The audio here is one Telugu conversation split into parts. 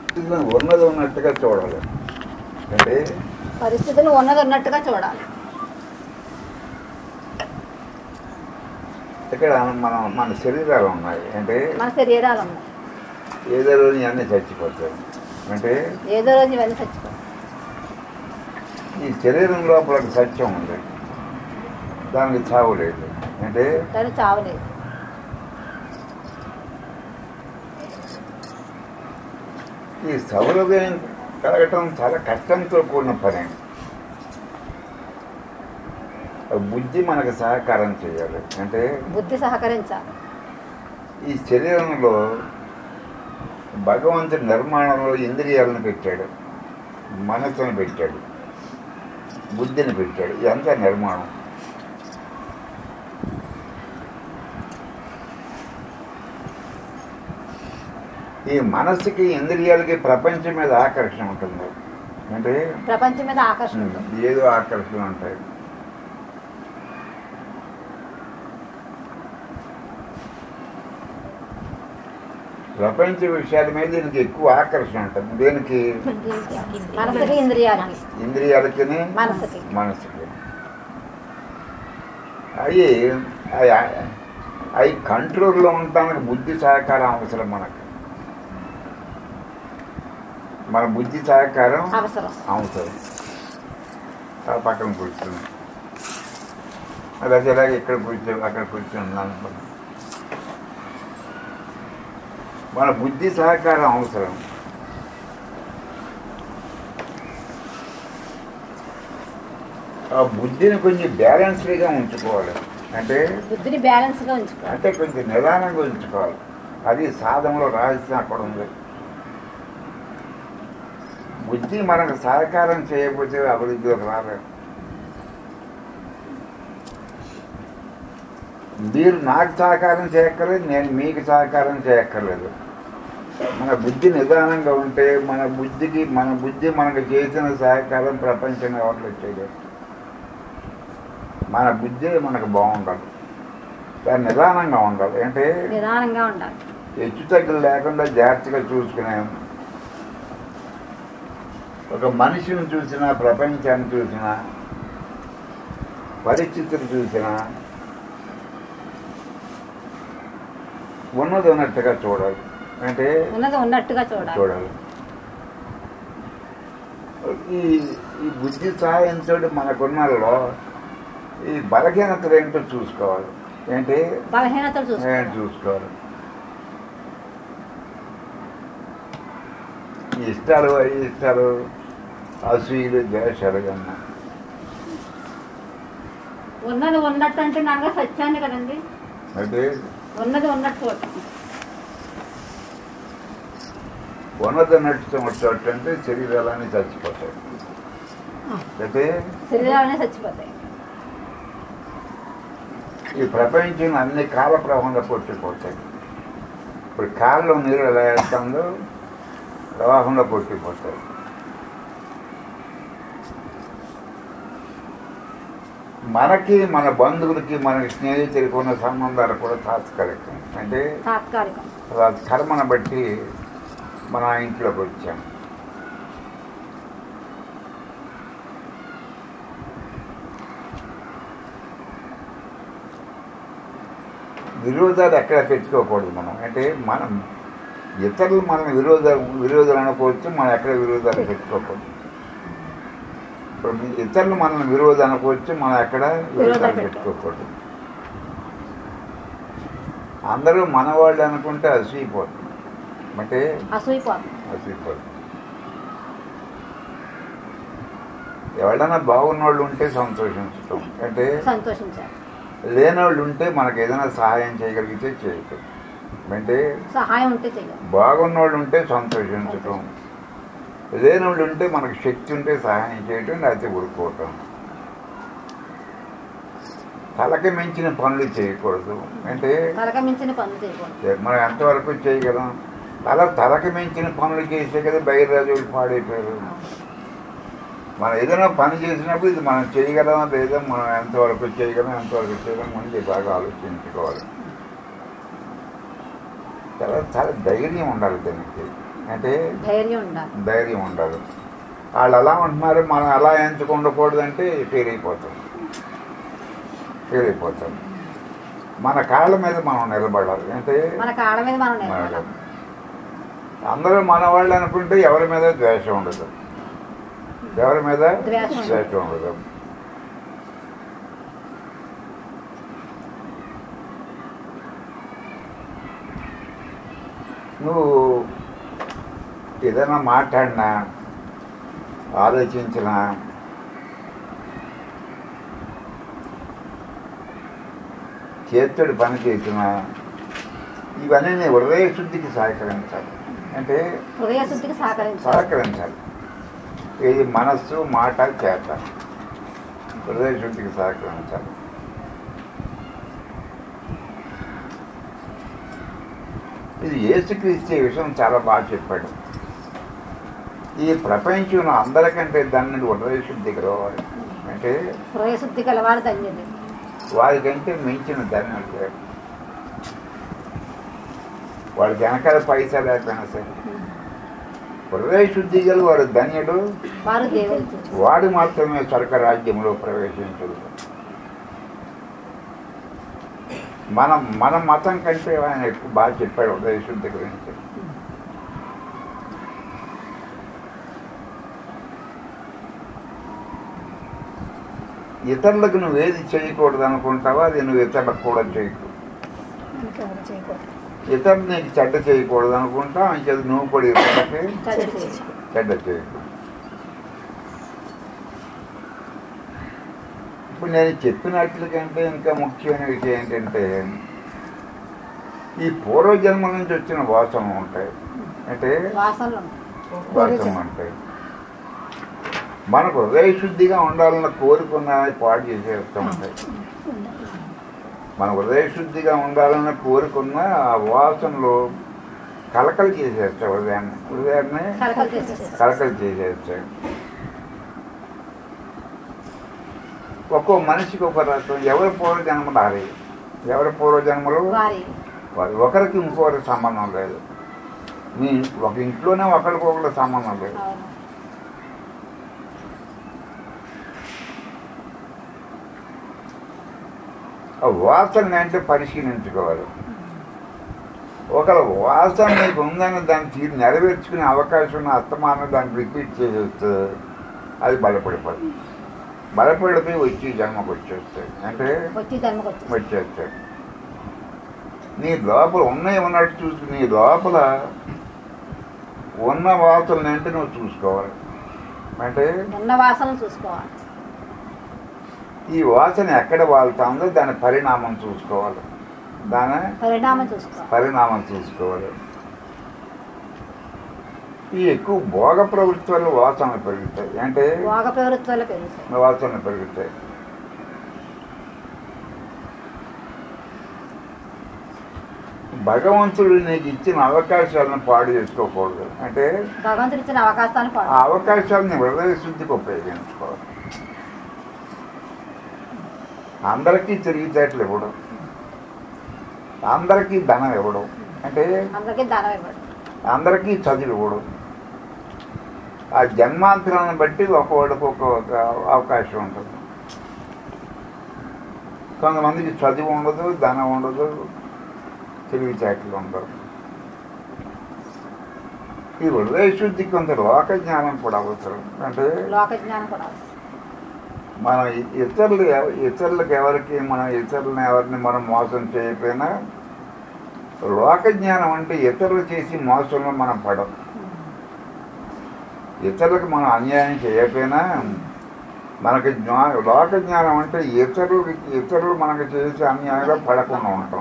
పరిస్థితులను ఉన్నది ఉన్నట్టుగా చూడాలి అంటే పరిస్థితులు ఉన్నది ఉన్నట్టుగా చూడాలి ఇక్కడ మనం మన శరీరాలు ఉన్నాయి అంటే మన శరీరాలు ఉన్నాయి ఏదో రోజు అన్నీ చచ్చిపోతాయి అంటే ఏదో రోజు ఇవన్నీ చచ్చిపోతాయి ఈ శరీరం లోపల ఒక సత్యం ఉంది దానికి చావు లేదు అంటే దాన్ని చావలేదు ఈ సౌలభ్యం కలగటం చాలా కష్టంతో కూడిన పని బుద్ధి మనకు సహకారం చేయాలి అంటే బుద్ధి సహకరించాలి ఈ శరీరంలో భగవంతుడి నిర్మాణంలో ఇంద్రియాలను పెట్టాడు మనస్సును పెట్టాడు బుద్ధిని పెట్టాడు ఇదంతా నిర్మాణం ఈ మనస్సుకి ఇంద్రియాలకి ప్రపంచం మీద ఆకర్షణ ఉంటుంది అంటే ప్రపంచం మీద ఆకర్షణ ఉంటుంది ఏదో ఆకర్షణ ఉంటాయి ప్రపంచ విషయాల మీద దీనికి ఎక్కువ ఆకర్షణ ఉంటుంది దేనికి మనసుకి ఇంద్రియాలకి ఇంద్రియాలకి మనసుకి. మనసుకి అవి అవి అవి కంట్రోల్లో ఉండటానికి బుద్ధి సహకారం అవసరం మనకు మన బుద్ధి సహకారం అవసరం అవసరం ఆ పక్కన కూర్చుని అది అసలాగా ఇక్కడ కూర్చో అక్కడ కూర్చున్నాను మన బుద్ధి సహకారం అవసరం ఆ బుద్ధిని కొంచెం బ్యాలెన్స్డ్గా ఉంచుకోవాలి అంటే బుద్ధిని బ్యాలెన్స్ గా ఉంచుకోవాలి అంటే కొంచెం నిదానంగా ఉంచుకోవాలి అది సాధనలో రహస్యం అక్కడ ఉంది బుద్ధి మనకు సహకారం చేయకపోతే అభివృద్ధిలోకి రాలేదు మీరు నాకు సహకారం చేయక్కర్లేదు నేను మీకు సహకారం చేయక్కర్లేదు మన బుద్ధి నిదానంగా ఉంటే మన బుద్ధికి మన బుద్ధి మనకు చేసిన సహకారం ప్రపంచంగా ఎవరు చేయలేదు మన బుద్ధి మనకు బాగుండాలి దాన్ని నిదానంగా ఉండాలి అంటే నిదానంగా ఉండాలి హెచ్చు తగ్గులు లేకుండా జాగ్రత్తగా చూసుకునే ఒక మనిషిని చూసినా ప్రపంచాన్ని చూసినా పరిస్థితులు చూసినా ఉన్నది ఉన్నట్టుగా చూడాలి అంటే ఉన్నది ఉన్నట్టుగా చూడాలి చూడాలి ఈ ఈ బుద్ధి సహాయంతో మనకున్నలో ఈ బలహీనతలు ఏంటో చూసుకోవాలి ఏంటి బలహీనతలు ఏంటి చూసుకోవాలి చూసుకోవాలి ఈ ఇష్టాలు అవి ఇష్టాలు అసూయలు ద్వేషాలు కన్నా ఉన్నది ఉన్నట్టు అంటే నాన్నగా సత్యాన్ని కదండి అంటే ఉన్నది ఉన్నట్టు చూడటం ఉన్నది నడుచు చోటు అంటే శరీరాలన్నీ చచ్చిపోతాయి అయితే శరీరాలనే చచ్చిపోతాయి ఈ ప్రపంచం అన్ని కాల ప్రవాహంలో కొట్టిపోతాయి ఇప్పుడు కాళ్ళలో నీరు ఎలా వేస్తుందో ప్రవాహంలో కొట్టిపోతాయి మనకి మన బంధువులకి మనకి స్నేహితులకి ఉన్న సంబంధాలు కూడా తాత్కాలికం అంటే తాత్కాలికం అలా కర్మను బట్టి మన ఇంట్లోకి వచ్చాం విరోధాలు ఎక్కడ పెట్టుకోకూడదు మనం అంటే మనం ఇతరులు మనం విరోధ విరోధాలు అనుకోవచ్చు మనం ఎక్కడ విరోధాలు పెట్టుకోకూడదు ఇప్పుడు మీ ఇతరులు మనం విరోధం అనుకోవచ్చు మనం ఎక్కడ విరోధాలు పెట్టుకోకూడదు అందరూ మనవాళ్ళు అనుకుంటే అసూయిపోతుంది అంటే అసూయిపోతుంది అసూయిపోతుంది ఎవరైనా బాగున్నోళ్ళు ఉంటే సంతోషించటం అంటే సంతోషించాలి లేనోళ్ళు ఉంటే మనకు ఏదైనా సహాయం చేయగలిగితే చేయటం అంటే సహాయం ఉంటే చెయ్యాలి బాగున్నోళ్ళు ఉంటే సంతోషించటం లేనోళ్ళు ఉంటే మనకు శక్తి ఉంటే సహాయం చేయటం లేకపోతే ఊరుకోవటం తలకి మించిన పనులు చేయకూడదు అంటే తలక మించిన పనులు చేయకూడదు మనం ఎంతవరకు చేయగలం తల తలకి మించిన పనులు చేసే కదా బయలురాజులు పాడైపోయారు మనం ఏదైనా పని చేసినప్పుడు ఇది మనం చేయగలమా లేదా మనం ఎంతవరకు చేయగలం ఎంతవరకు చేయగలం ముందు బాగా ఆలోచించుకోవాలి చాలా చాలా ధైర్యం ఉండాలి దానికి అంటే ధైర్యం ఉండాలి ధైర్యం ఉండదు వాళ్ళు ఎలా ఉంటున్నారు మనం ఎలా ఎంచుకుండకూడదంటే ఫెయిల్ అయిపోతాం ఫెయిల్ అయిపోతాం మన కాళ్ళ మీద మనం నిలబడాలి అంటే మన కాళ్ళ మీద మనం నిలబడాలి నిలబడాలి. అందరూ మన వాళ్ళు అనుకుంటే ఎవరి మీద ద్వేషం ఉండదు ఎవరి మీద ద్వేషం ఉండదు. ద్వేషం ఉండదు నువ్వు ఏదైనా మాట్లాడినా ఆలోచించినా చేతుడు పని చేసినా ఇవన్నీ నీ హృదయ శుద్ధికి సహకరించాలి అంటే హృదయ శుద్ధికి సహకరించాలి సహకరించాలి ఇది మనస్సు మాట చేత హృదయ శుద్ధికి సహకరించాలి ఇది ఏసుక్రీస్తు ఈ విషయం చాలా బాగా చెప్పాడు ఈ ప్రపంచంలో అందరికంటే దాన్ని హృదయ శుద్ధికి రావాలి అంటే హృదయ శుద్ధి కలవాడు ధన్యుడు వారికంటే మించిన ధన్యుడు లేడు వాళ్ళకి వెనకాల పైసా లేకపోయినా సరే హృదయ శుద్ధి గల వాడు ధన్యుడు వారు దేవుడు వాడు మాత్రమే స్వర్గ రాజ్యంలో ప్రవేశించదు మన మన మతం కంటే ఆయన ఎక్కువ బాగా చెప్పాడు హృదయ శుద్ధి గురించి ఇతరులకు నువ్వు ఏది చేయకూడదు అనుకుంటావో అది నువ్వు ఇతరులకు కూడా చేయకు ఇంకెవరు చేయకూడదు ఇతరులు నీకు చెడ్డ చేయకూడదు అనుకుంటా అంచేది నువ్వు కూడా ఇతరులకి చెడ్డ చేయకూడదు. చెడ్డ చేయకు ఇప్పుడు నేను చెప్పినట్లు కంటే ఇంకా ముఖ్యమైన విషయం ఏంటంటే ఈ పూర్వజన్మ నుంచి వచ్చిన వాసనలు ఉంటాయి అంటే వాసనలు వాసనలు ఉంటాయి మనకు హృదయ శుద్ధిగా ఉండాలన్న కోరుకున్న పాడు చేసేస్తూ ఉంటాయి మన హృదయ శుద్ధిగా ఉండాలన్న కోరుకున్న ఆ వాసనలు కలకలు చేసేస్తాయి హృదయాన్ని హృదయాన్ని కలకలు చేసేస్తారు కలకలు చేసేస్తాయి ఒక్కో మనిషికి ఒక రకం ఎవరి పూర్వజన్మలు రాలి ఎవరి పూర్వజన్మలు వారి వారి ఒకరికి ఇంకొకరికి సంబంధం లేదు మీ ఒక ఇంట్లోనే ఒకరికొకరికి సంబంధం లేదు అవును ఆ వాసన అంటే పరిశీలించుకోవాలి ఒకవేళ వాసన నీకు ఉందని దాన్ని తీరు నెరవేర్చుకునే అవకాశం ఉన్న అస్తమానం దాన్ని రిపీట్ చేసేస్తే అది బలపడిపోతుంది బలపడిపోయి వచ్చి జన్మకు వచ్చేస్తాయి అంటే వచ్చి జన్మకు వచ్చి వచ్చేస్తాయి నీ లోపల ఉన్నాయి ఉన్నట్టు చూసి నీ లోపల ఉన్న వాసనలు అంటే నువ్వు చూసుకోవాలి అంటే ఉన్న వాసనలు చూసుకోవాలి ఈ వాసన ఎక్కడ వాళ్తుందో దాని పరిణామం చూసుకోవాలి దాని పరిణామం చూసుకోవాలి పరిణామం చూసుకోవాలి ఈ ఎక్కువ భోగ ప్రవృత్తి వల్ల వాసనలు పెరుగుతాయి అంటే భోగ ప్రవృత్తులు పెరుగుతాయి వాసనలు పెరుగుతాయి భగవంతుడు నీకు ఇచ్చిన అవకాశాలను పాడు చేసుకోకూడదు అంటే భగవంతుడు ఇచ్చిన అవకాశాన్ని ఆ పాడు అవకాశాలని హృదయ శుద్ధికి ఉపయోగించుకోవాలి అందరికీ తెలివితేటలు ఇవ్వడం అందరికీ ధనం ఇవ్వడం అంటే అందరికీ దానం ఇవ్వడు అందరికీ చదువు ఇవ్వడం ఆ జన్మాంతరాన్ని బట్టి ఒక్కొక్కడికి ఒక్కొక్క అవకాశం ఉంటుంది కొంతమందికి చదువు ఉండదు ధనం ఉండదు తెలివితేటలు ఉండదు ఈ హృదయ శుద్ధికి కొంత లోక జ్ఞానం కూడా అవసరం అంటే లోక జ్ఞానం కూడా అవసరం. మనం ఇ- ఇతరులు ఎవ- ఇతరులకు ఎవరికి మనం ఇతరులను ఎవరిని మనం మోసం చేయకపోయినా లోక జ్ఞానం అంటే ఇతరులు చేసి మోసంలో మనం పడం ఇతరులకు మనం అన్యాయం చేయకపోయినా మనకి జ్ఞా లోక జ్ఞానం అంటే ఇతరులకి ఇతరులు మనకు చేసే అన్యాయంలో పడకుండా ఉంటాం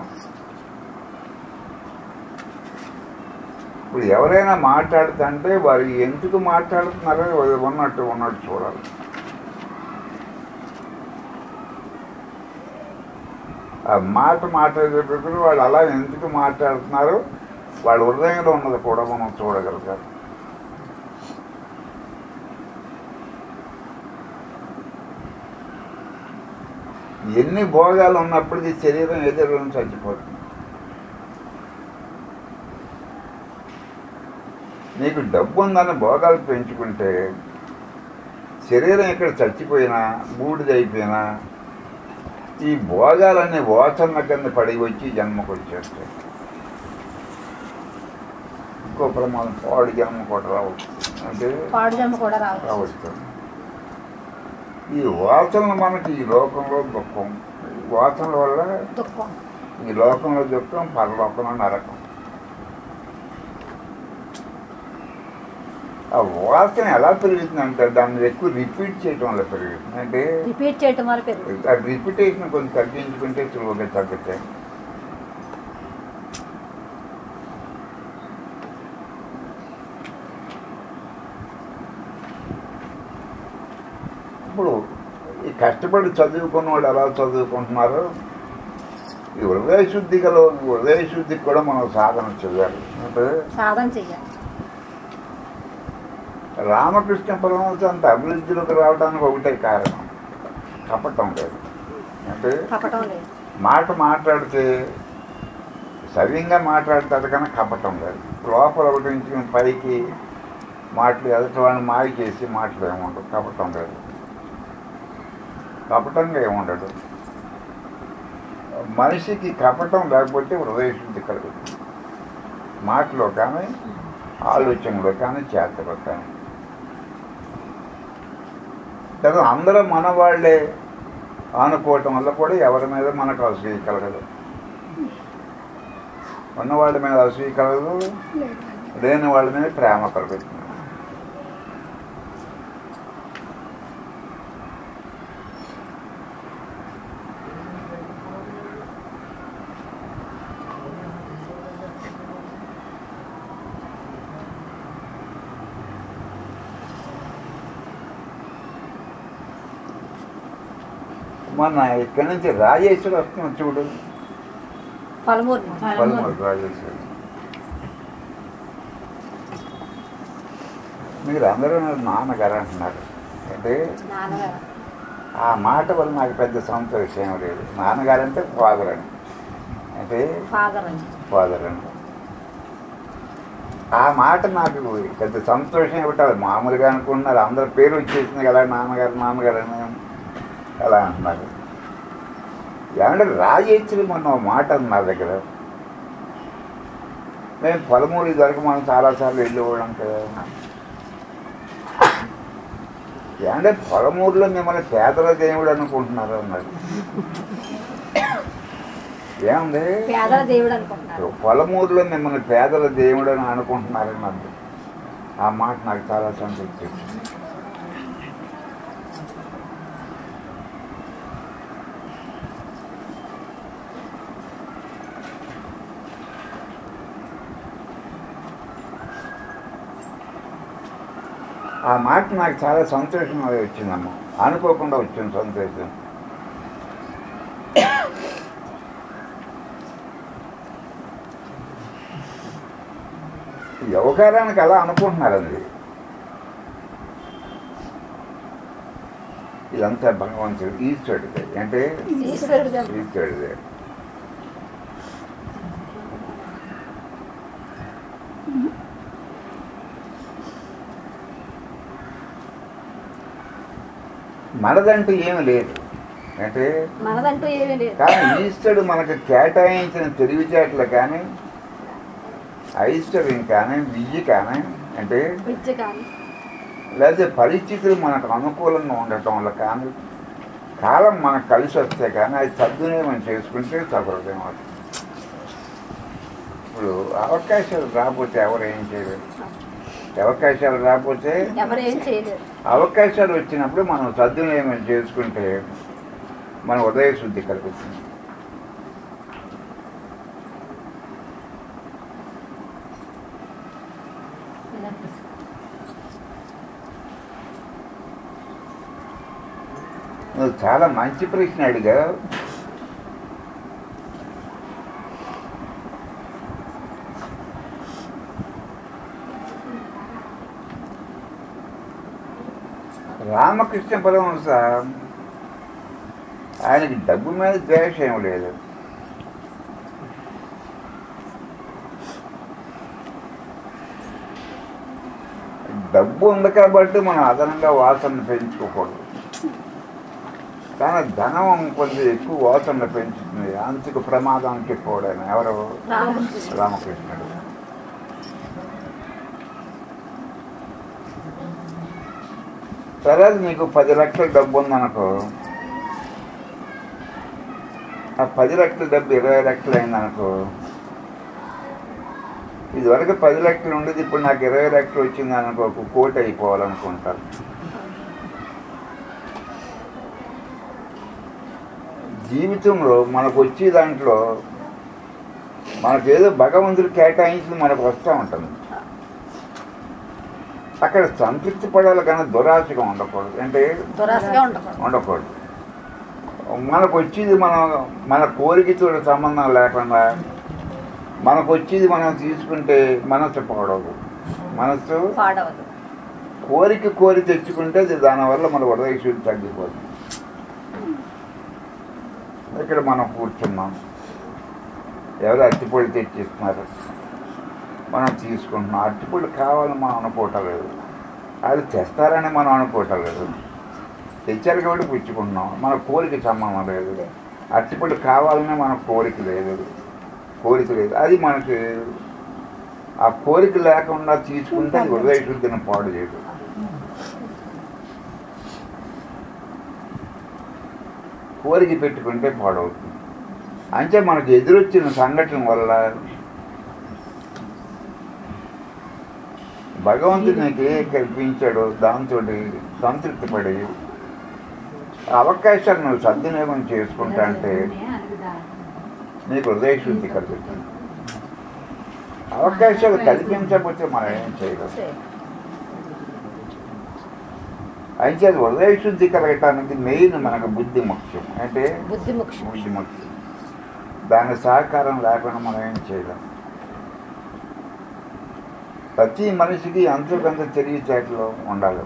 ఇప్పుడు ఎవరైనా మాట్లాడుతుంటే వారు ఎందుకు మాట్లాడుతున్నారో ఉన్నట్టు ఉన్నట్టు చూడాలి ఆ మాట మాట్లాడేటప్పుడు వాళ్ళు అలా ఎందుకు మాట్లాడుతున్నారో వాళ్ళ హృదయంలో ఉన్నది కూడా మనం చూడగలుగుతాం ఎన్ని భోగాలు ఉన్నప్పటికీ శరీరం ఎదురు చచ్చిపోతుంది నీకు డబ్బు ఉందని భోగాలు పెంచుకుంటే శరీరం ఇక్కడ చచ్చిపోయినా బూడిదైపోయినా ఈ భోగాలన్నీ వాసనల కింద పడి వచ్చి జన్మకు వచ్చేస్తాయి ఇంకో ప్రమాదం పాడు జన్మ కూడా రావచ్చు అంటే పాడు జన్మ కూడా రావచ్చు రావచ్చు ఈ వాసనలు మనకి ఈ లోకంలో దుఃఖం ఈ వాసనల వల్ల దుఃఖం ఈ లోకంలో దుఃఖం పరలోకంలో నరకం ఆ వాసన ఎలా పెరుగుతుందంటే దాన్ని ఎక్కువ రిపీట్ చేయటం వల్ల పెరుగుతుంది అంటే రిపీట్ చేయటం వల్ల పెరుగుతుంది ఆ రిపిటేషన్ కొంచెం తగ్గించుకుంటే సులువుగా తగ్గుతాయి ఇప్పుడు ఈ కష్టపడి చదువుకున్న వాళ్ళు ఎలా చదువుకుంటున్నారో ఈ హృదయ శుద్ధి గల హృదయ శుద్ధికి కూడా మనం సాధన చేయాలి అంటే సాధన చెయ్యాలి రామకృష్ణ పరమహంస అంత అభివృద్ధిలోకి రావడానికి ఒకటే కారణం కపటం లేదు అంటే కపటం లేదు మాట మాట్లాడితే సవ్యంగా మాట్లాడతాడు కానీ కపటం లేదు లోపల ఒకటి నుంచి పైకి మాటలు ఎదుటి వాడిని మాయ చేసి మాటలు ఏముండదు కపటం లేదు కపటంగా ఏముండదు మనిషికి కపటం లేకపోతే హృదయ శుద్ధి కలుగుతుంది మాటలో కానీ ఆలోచనలో కానీ చేతలో కానీ కదా అందరూ మన వాళ్ళే అనుకోవటం వల్ల కూడా ఎవరి మీద మనకు అసూయ కలగదు ఉన్నవాళ్ళ మీద అసూయ కలగదు లేని వాళ్ళ మీద ప్రేమ కలుగుతుంది మొన్న ఇక్కడి నుంచి రాజేశ్వరి వస్తున్నాం చూడు పలుమూరు పల్మూరు రాజేశ్వరి మీరు అందరూ నన్ను నాన్నగారు అంటున్నారు అంటే నాన్నగారు ఆ మాట వల్ల నాకు పెద్ద సంతోషం ఏం లేదు నాన్నగారు అంటే ఫాదర్ అని అంటే ఫాదర్ అని ఫాదర్ అని ఆ మాట నాకు పెద్ద సంతోషం ఇవ్వటాలి మామూలుగా అనుకుంటున్నారు అందరి పేరు వచ్చేసింది కదా నాన్నగారు నాన్నగారు అని అలా అంటున్నారు ఏమంటే రాజేశ్వరి మొన్న ఒక మాట ఉంది నా దగ్గర మేము పదమూడు వరకు మనం చాలాసార్లు వెళ్ళేవాళ్ళం కదా ఏమంటే పొలమూరులో మిమ్మల్ని పేదల దేవుడు అనుకుంటున్నారు అన్నది ఏముంది పేదల దేవుడు అనుకుంటున్నారు పొలమూరులో మిమ్మల్ని పేదల దేవుడు అని అనుకుంటున్నారని నాకు ఆ మాట నాకు చాలా సంతృప్తి ఇచ్చింది. ఆ మాట నాకు చాలా సంతోషం వచ్చిందమ్మ అనుకోకుండా వచ్చింది సంతోషం వ్యవహారానికి అలా అనుకుంటున్నారండి ఇదంతా భగవంతుడు ఈశ్వరుడిదే అంటే ఈశ్వరుడు ఈశ్వరుడిదే మనదంటూ ఏమి లేదు అంటే మనదంటూ ఏమీ లేదు కానీ ఈశ్వరుడు మనకు కేటాయించిన తెలివితేటలు కానీ ఐశ్వర్యం కానీ విద్య కానీ అంటే విద్య కానీ లేకపోతే పరిస్థితులు మనకు అనుకూలంగా ఉండటం వల్ల కానీ కాలం మనకు కలిసి వస్తే కానీ అది సద్వినియోగం చేసుకుంటే సఫలతం అవుతుంది ఇప్పుడు అవకాశాలు రాకపోతే ఎవరు ఏం చేయలేరు అవకాశాలు రాకపోతే ఎవరు ఏం చేయలేరు అవకాశాలు వచ్చినప్పుడు మనం సద్వినియోగం చేసుకుంటే మన ఉదయ శుద్ధి కలుగుతుంది నువ్వు చాలా మంచి ప్రశ్న అడిగావు రామకృష్ణ పరమహంస ఆయనకి డబ్బు మీద ద్వేషం ఏం లేదు డబ్బు ఉంది కాబట్టి మనం అదనంగా వాసన పెంచుకోకూడదు కానీ ధనం కొంచెం ఎక్కువ వాసన పెంచుతుంది అంచుకు ప్రమాదానికి పోవడం ఎవరు రామకృష్ణ రామకృష్ణుడు సరే అది నీకు పది లక్షల డబ్బు ఉందనుకో ఆ పది లక్షల డబ్బు ఇరవై లక్షలు అయిందనుకో ఇదివరకు పది లక్షలు ఉండేది ఇప్పుడు నాకు ఇరవై లక్షలు వచ్చింది అనుకో ఒక కోటి అయిపోవాలనుకుంటారు జీవితంలో మనకు వచ్చే దాంట్లో మనకు ఏదో భగవంతుడు కేటాయించింది మనకు వస్తూ ఉంటుంది అక్కడ సంతృప్తి పడాలి కానీ దురాశగా ఉండకూడదు అంటే దురాశగా ఉండకూడదు ఉండకూడదు మనకు వచ్చేది మనం మన కోరికతో సంబంధం లేకుండా మనకు వచ్చేది మనం తీసుకుంటే మనసు పాడవదు మనసు పాడవదు కోరిక కోరి తెచ్చుకుంటే అది దానివల్ల మన హృదయ శుద్ధి తగ్గిపోతుంది ఇక్కడ మనం కూర్చున్నాం ఎవరు అరటిపళ్ళు తెచ్చిస్తున్నారు మనం తీసుకుంటున్నాం అరటిపళ్ళు కావాలని మనం అనుకోవటం లేదు అది తెస్తారని మనం అనుకోవటం లేదు తెచ్చారు కాబట్టి పుచ్చుకుంటున్నాం మన కోరిక సంబంధం లేదు అరటిపళ్ళు కావాలనే మన కోరిక లేదు కోరిక లేదు అది మనకి ఆ కోరిక లేకుండా తీసుకుంటే అది హృదయ శుద్ధిని పాడు చేయదు కోరిక పెట్టుకుంటే పాడవుతుంది అంటే మనకు ఎదురొచ్చిన సంఘటన వల్ల భగవంతుడు నీకు ఏ కల్పించాడో దాంతో సంతృప్తి పడి ఆ అవకాశాన్ని నువ్వు సద్వినియోగం చేసుకుంటా అంటే నీకు హృదయ శుద్ధి కలుగుతుంది అవకాశాలు కల్పించకపోతే మనం ఏం చేయగలం అయితే అది హృదయ శుద్ధి కలగటానికి మెయిన్ మనకు బుద్ధి ముఖ్యం అంటే బుద్ధి ముఖ్యం బుద్ధి ముఖ్యం దాని సహకారం లేకుండా మనం ఏం చేయలేం ప్రతి మనిషికి అంతో కొంత తెలివితేటలు ఉండాలి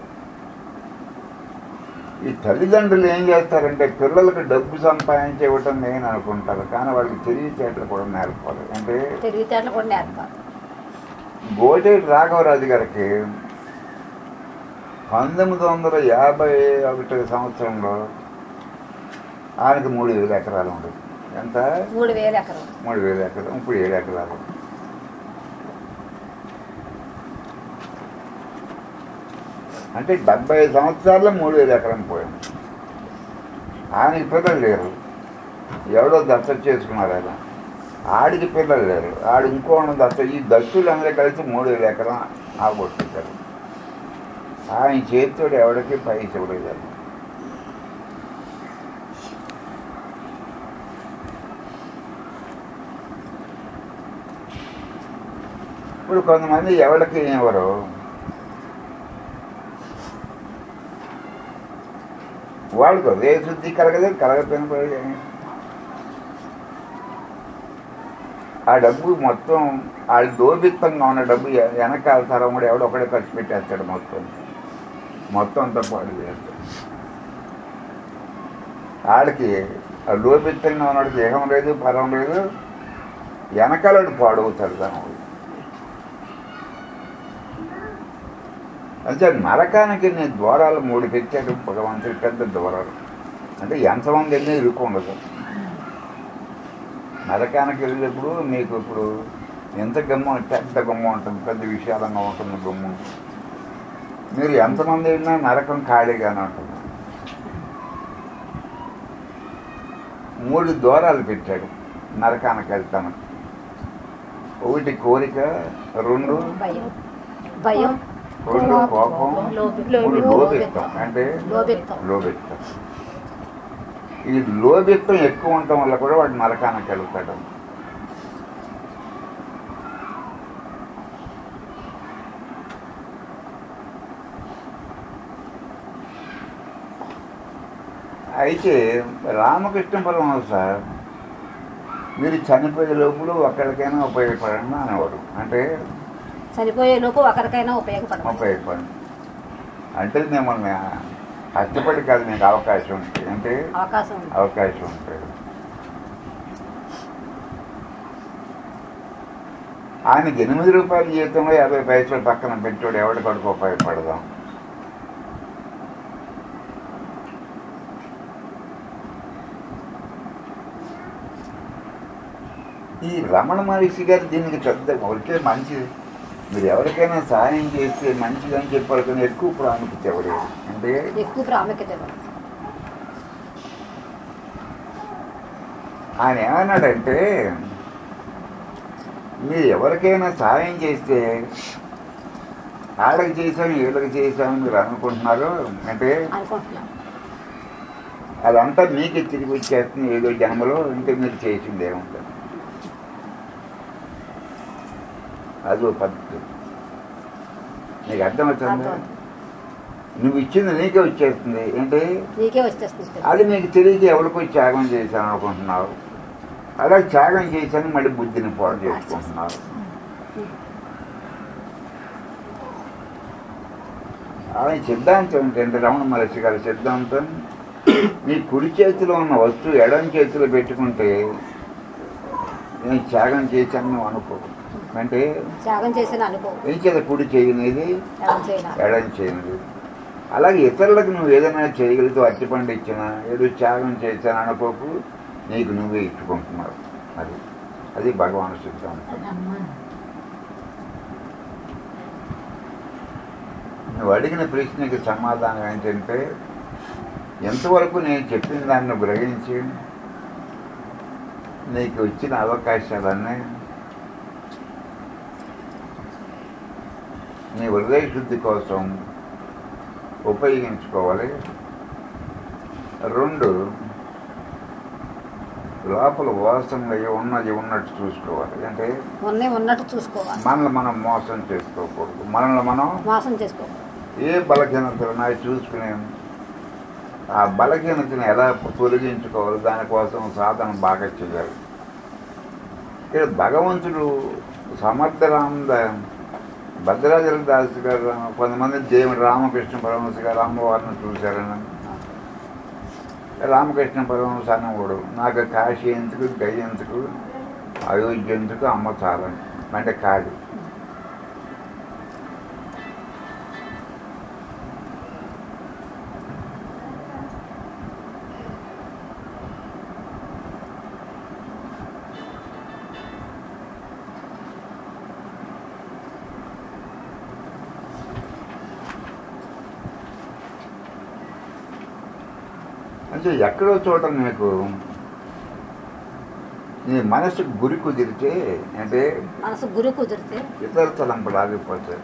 ఈ తల్లిదండ్రులు ఏం చేస్తారంటే పిల్లలకు డబ్బు సంపాదించి ఇవ్వటం మెయిన్ అనుకుంటారు కానీ వాళ్ళకి తెలివితేటలు కూడా నేర్పాలి అంటే తెలివితేటలు కూడా నేర్పాలి గోటేటి రాఘవరాజు గారికి పంతొమ్మిది వందల యాభై ఒకటి సంవత్సరంలో ఆయనకి మూడు వేల ఎకరాలు ఉండేది ఎంత మూడు వేలు ఎకరం మూడు వేల ఎకరాలు ఇప్పుడు ఏడు ఎకరాలు అంటే డెబ్బై సంవత్సరాల్లో మూడు వేల ఎకరం పోయింది ఆయనకి పిల్లలు లేరు ఎవడో దత్త చేసుకున్నారు ఆయన ఆడికి పిల్లలు లేరు ఆడు ఇంకో దత్త ఈ దత్తులు అందరూ కలిసి మూడు వేల ఎకరం ఆగొట్టుతారు ఆయన చేతితోడు ఎవడికి పై చూడలేదు ఇప్పుడు కొంతమంది ఎవరికి ఎవరు వాళ్ళకు హృదయ శుద్ధి కలగదు కలగపోయిన ప్రయోజనం. ఆ డబ్బు మొత్తం ఆ దోబిత్తంగా ఉన్న డబ్బు వె- వెనకాల తరం కూడా ఎవడో ఒకడే ఖర్చు పెట్టేస్తాడు మొత్తం మొత్తం అంతా పాడు చేస్తాడు ఆడికి ఆ లోబిత్తంగా ఉన్నాడు దేహం లేదు పరం లేదు వెనకాలడు పాడవుతాడు దాని అంటే నరకానికి నేను ద్వారాలు మూడు పెట్టాడు భగవంతుడి పెద్ద ద్వారాలు అంటే ఎంతమంది వెళ్ళి ఇరుక్కుండదు నరకానికి వెళ్ళినప్పుడు మీకు ఇప్పుడు ఎంత గమ్మ పెద్ద గమ్మ ఉంటుంది పెద్ద విశాలంగా ఉంటుంది గమ్ము మీరు ఎంతమంది వెళ్ళినా నరకం ఖాళీగానే ఉంటుంది మూడు ద్వారాలు పెట్టాడు నరకానికి వెళ్తాను ఒకటి కోరిక రెండు భయం భయం రెండు కోపం లోభి- మూడు లోభి- లోబిత్తం అంటే లోబిత్తం లోబిత్తం ఈ లోబిత్తం ఎక్కువ ఉండటం వల్ల కూడా వాడు నరకానికి వెళ్తాడు అయితే రామకృష్ణ పరమహంస మీరు చనిపోయే లోపల ఒక్కడికైనా ఉపయోగపడండి అనేవాడు అంటే చనిపోయే లోపు ఒకరికైనా ఉపయోగపడదు ఉపయోగపడండి అంటే మిమ్మల్ని కష్టపడి కాదు మీకు అవకాశం ఉంటుంది అంటే అవకాశం ఉంది అవకాశం ఉంటుంది ఆయనకి ఎనిమిది రూపాయల జీతంలో యాభై పైసలు పక్కన పెట్టాడు ఎవరి కొడుకు ఉపయోగపడదాం ఈ రమణ మహర్షి గారు దీనికి పెద్ద ఒకటే మంచిది మీరు ఎవరికైనా సహాయం చేస్తే మంచిదని చెప్పారు కానీ ఎక్కువ ప్రాముఖ్యత ఎవరు అంటే ఎక్కువ ప్రాముఖ్యత ఇవ్వడం ఆయన ఏమన్నాడంటే మీరు ఎవరికైనా సహాయం చేస్తే ఆడకి చేశాను వీళ్ళకి చేశాను మీరు అనుకుంటున్నారు అంటే అనుకుంటున్నాం అదంతా మీకే తిరిగి వచ్చేస్తుంది ఏదో జన్మలో ఇంకా మీరు చేసింది ఏముంటుంది అది ఒక పద్ధతి నీకు అర్థమవుతుంది అర్థం. నువ్వు ఇచ్చింది నీకే వచ్చేస్తుంది ఏంటి నీకే వచ్చేస్తుంది అది మీకు తెలియక ఎవరికో త్యాగం చేశాను అనుకుంటున్నావు అలా త్యాగం చేశాను మళ్ళీ బుద్ధిని పాడు చేసుకుంటున్నావు ఆయన సిద్ధాంతం ఏంటంటే రమణ మహర్షి గారి సిద్ధాంతం మీ కుడి చేతిలో ఉన్న వస్తువు ఎడం చేతిలో పెట్టుకుంటే నేను త్యాగం చేశాను నువ్వు అనుకో అంటే త్యాగం చేసిన అనుకో ఏం చేత కుడి చేయనిది త్యాగం చేయాలి ఎడం చేయనిది అలాగే ఇతరులకు నువ్వు ఏదైనా చేయగలిగితే అట్టిపండు ఇచ్చినా ఏదో త్యాగం చేశాను అనుకోకు నీకు నువ్వే ఇచ్చుకుంటున్నావు అది అది భగవాన్ సిద్ధాంతం నువ్వు అడిగిన ప్రశ్నకి సమాధానం ఏంటంటే ఎంతవరకు నేను చెప్పిన దాన్ని గ్రహించి నీకు వచ్చిన అవకాశాలన్నీ నీ హృదయ శుద్ధి కోసం ఉపయోగించుకోవాలి రెండు లోపల వాసనలు అవి ఉన్నది ఉన్నట్టు చూసుకోవాలి అంటే ఉన్నే ఉన్నట్టు చూసుకోవాలి మనల్ని మనం మోసం చేసుకోకూడదు మనల్ని మనం మోసం చేసుకో ఏ బలహీనతలు నాకు చూసుకునే ఆ బలహీనతను ఎలా తొలగించుకోవాలి దానికోసం సాధన బాగా చేయాలి ఇక్కడ భగవంతుడు సమర్థరానంద భద్రాచల దాస్ గారు కొంతమంది దేవుడు రామకృష్ణ పరమహంస గారు అమ్మవారిని చూశారని రామకృష్ణ పరమహంస అన్నవాడు నాకు కాశీ ఎందుకు గై ఎందుకు అయోధ్య ఎందుకు అమ్మ చాలని అంటే కాదు అంటే ఎక్కడో చోట నీకు నీ మనసు గురి కుదిరితే అంటే మనసు గురి కుదిరితే ఇతర తలంపులు ఆగిపోతాయి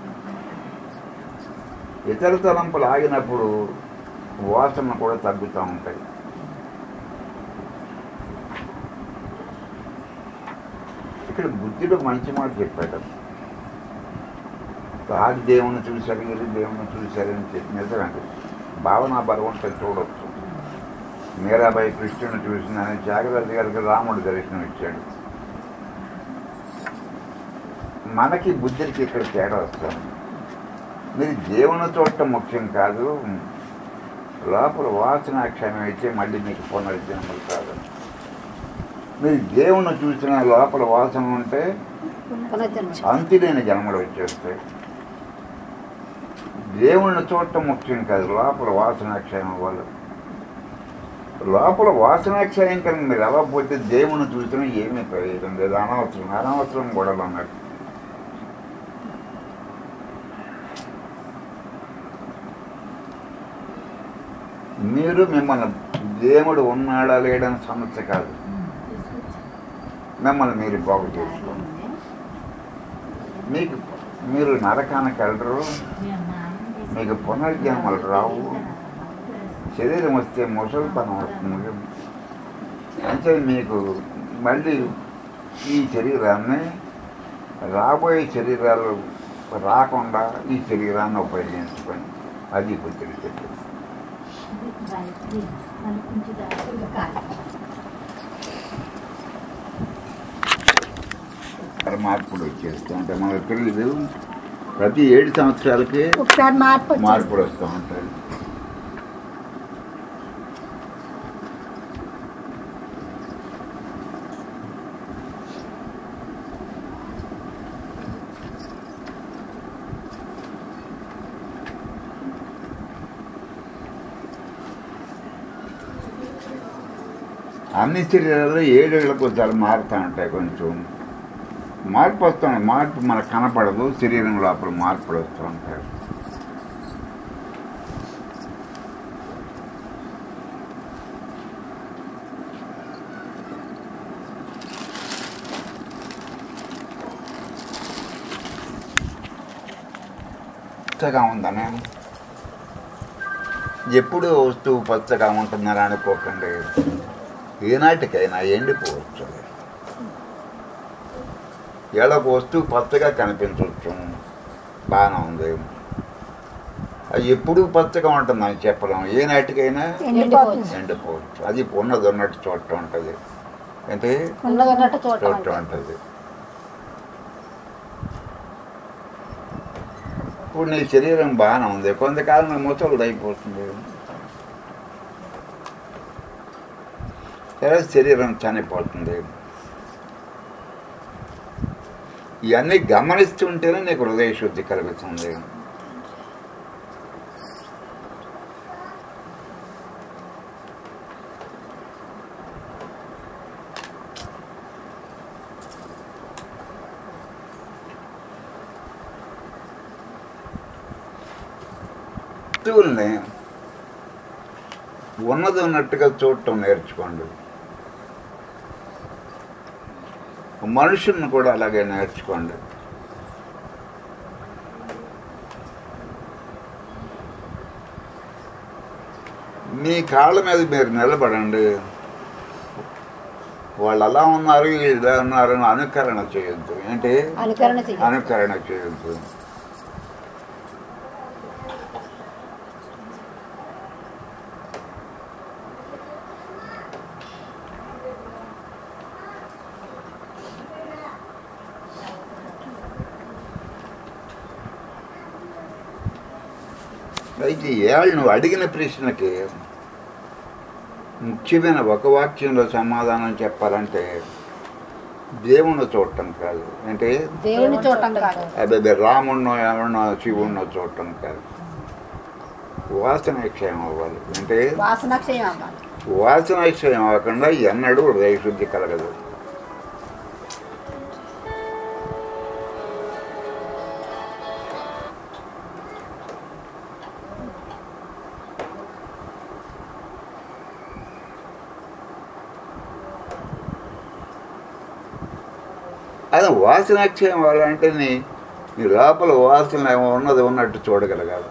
ఇతర తలంపులు ఆగినప్పుడు వాసన కూడా తగ్గుతూ ఉంటాయి ఇక్కడ బుద్ధుడు మంచి మాట చెప్పాడు రాజు దేవుని చూశారు వీరు దేవుని చూశారని చెప్పి నిజమండి భావన భగవంతుడు చూడొచ్చు మీరాబాయి కృష్ణుని చూసిందని జాగ్రత్త గారికి రాముడు దర్శనం ఇచ్చాడు మనకి బుద్ధికి ఇక్కడ తేడా వస్తుంది మీరు దేవుని చూడటం ముఖ్యం కాదు లోపల వాసన క్షయం అయితే మళ్ళీ మీకు పునర్జన్మలు కాదు మీరు దేవుని చూసిన లోపల వాసన ఉంటే పునర్జన్మ అంతులేని జన్మలు వచ్చేస్తాయి దేవుణ్ణి చూడటం ముఖ్యం కాదు లోపల వాసనాక్షయం అవ్వాలి లోపల వాసనాక్షయం కనుక మీరు అవ్వకపోతే దేవుణ్ణి చూసినా ఏమీ ప్రయోజనం లేదు అనవసరం అనవసరం గొడవలు అన్నట్టు మీరు మిమ్మల్ని దేవుడు ఉన్నాడా లేడని సమస్య కాదు మిమ్మల్ని మీరు బాగు చేసుకోండి మీకు మీరు నరకానికి వెళ్ళరు మీకు పునర్జన్మలు రావు శరీరం వస్తే ముసలితనం వస్తుంది అంటే మీకు మళ్ళీ ఈ శరీరాన్ని రాబోయే శరీరాలు రాకుండా ఈ శరీరాన్ని ఉపయోగించుకోండి అది బుద్ధుడు చెప్పింది మార్పులు వచ్చేస్తూ ఉంటాయి మనకు తెలియదు ప్రతి ఏడు సంవత్సరాలకి ఒకసారి మార్పు వచ్చేస్తుంది. మార్పులు వస్తూ ఉంటాయి అన్ని శరీరాలు ఏడేళ్ళకు ఒకసారి మారుతూ ఉంటాయి కొంచెం మార్పు వస్తాయి మార్పు మనకు కనపడదు శరీరం లోపల మార్పులు వస్తూ ఉంటాయి పచ్చగా ఉందనే ఎప్పుడు వస్తువు పచ్చగా ఉంటుందని అనుకోకండి ఏనాటికైనా ఎండిపోవచ్చు అది. ఏళ్ళకు వస్తువు పచ్చగా కనిపించవచ్చు బాగానే ఉంది అది ఎప్పుడు పచ్చగా ఉంటుందని చెప్పలేం ఏ నాటికైనా ఎండిపోతుంది ఎండిపోవచ్చు అది ఉన్నది ఉన్నట్టు చూడటం ఉంటుంది అంటే ఉన్నది ఉన్నట్టు చూడటం చూడటం అంటే. ఉంటుంది ఇప్పుడు నీ శరీరం బాగానే ఉంది కొంతకాలం ముసలిది అయిపోతుంది లేదా శరీరం చనిపోతుంది ఇవన్నీ గమనిస్తుంటేనే నీకు హృదయ శుద్ధి కలుగుతుంది వస్తువుల్ని ఉన్నది ఉన్నట్టుగా చూడటం నేర్చుకోండి మనుషుల్ని కూడా అలాగే నేర్చుకోండి మీ కాళ్ళ మీద మీరు నిలబడండి వాళ్ళు అలా ఉన్నారు వీళ్ళు ఇలా ఉన్నారు అని అనుకరణ చేయొద్దు ఏంటి అనుకరణ చెయ్యాలి అనుకరణ చేయొద్దు అయితే ఏళ్ళు నువ్వు అడిగిన ప్రశ్నకి ముఖ్యమైన ఒక వాక్యంలో సమాధానం చెప్పాలంటే దేవుణ్ణి చూడటం కాదు అంటే దేవుడిని చూడటం కాదు అదే రాముణ్ణో ఎవరినో శివుణ్ణో చూడటం కాదు వాసన క్షయం అవ్వాలి అంటే వాసన క్షయం అవ్వాలి వాసన క్షయం అవ్వకుండా ఎన్నడూ హృదయ శుద్ధి కలగదు అది వాసనాక్షయం అవ్వాలంటే నీ నీ లోపల వాసన ఏమో ఉన్నది ఉన్నట్టు చూడగలగాలి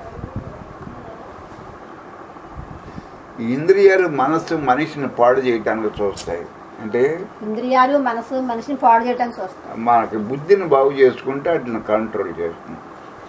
ఈ ఇంద్రియాలు మనస్సు మనిషిని పాడు చేయటానికి చూస్తాయి అంటే ఇంద్రియాలు మనసు మనిషిని పాడు చేయడానికి చూస్తాం మనకి బుద్ధిని బాగు చేసుకుంటే వాటిని కంట్రోల్ చేస్తుంది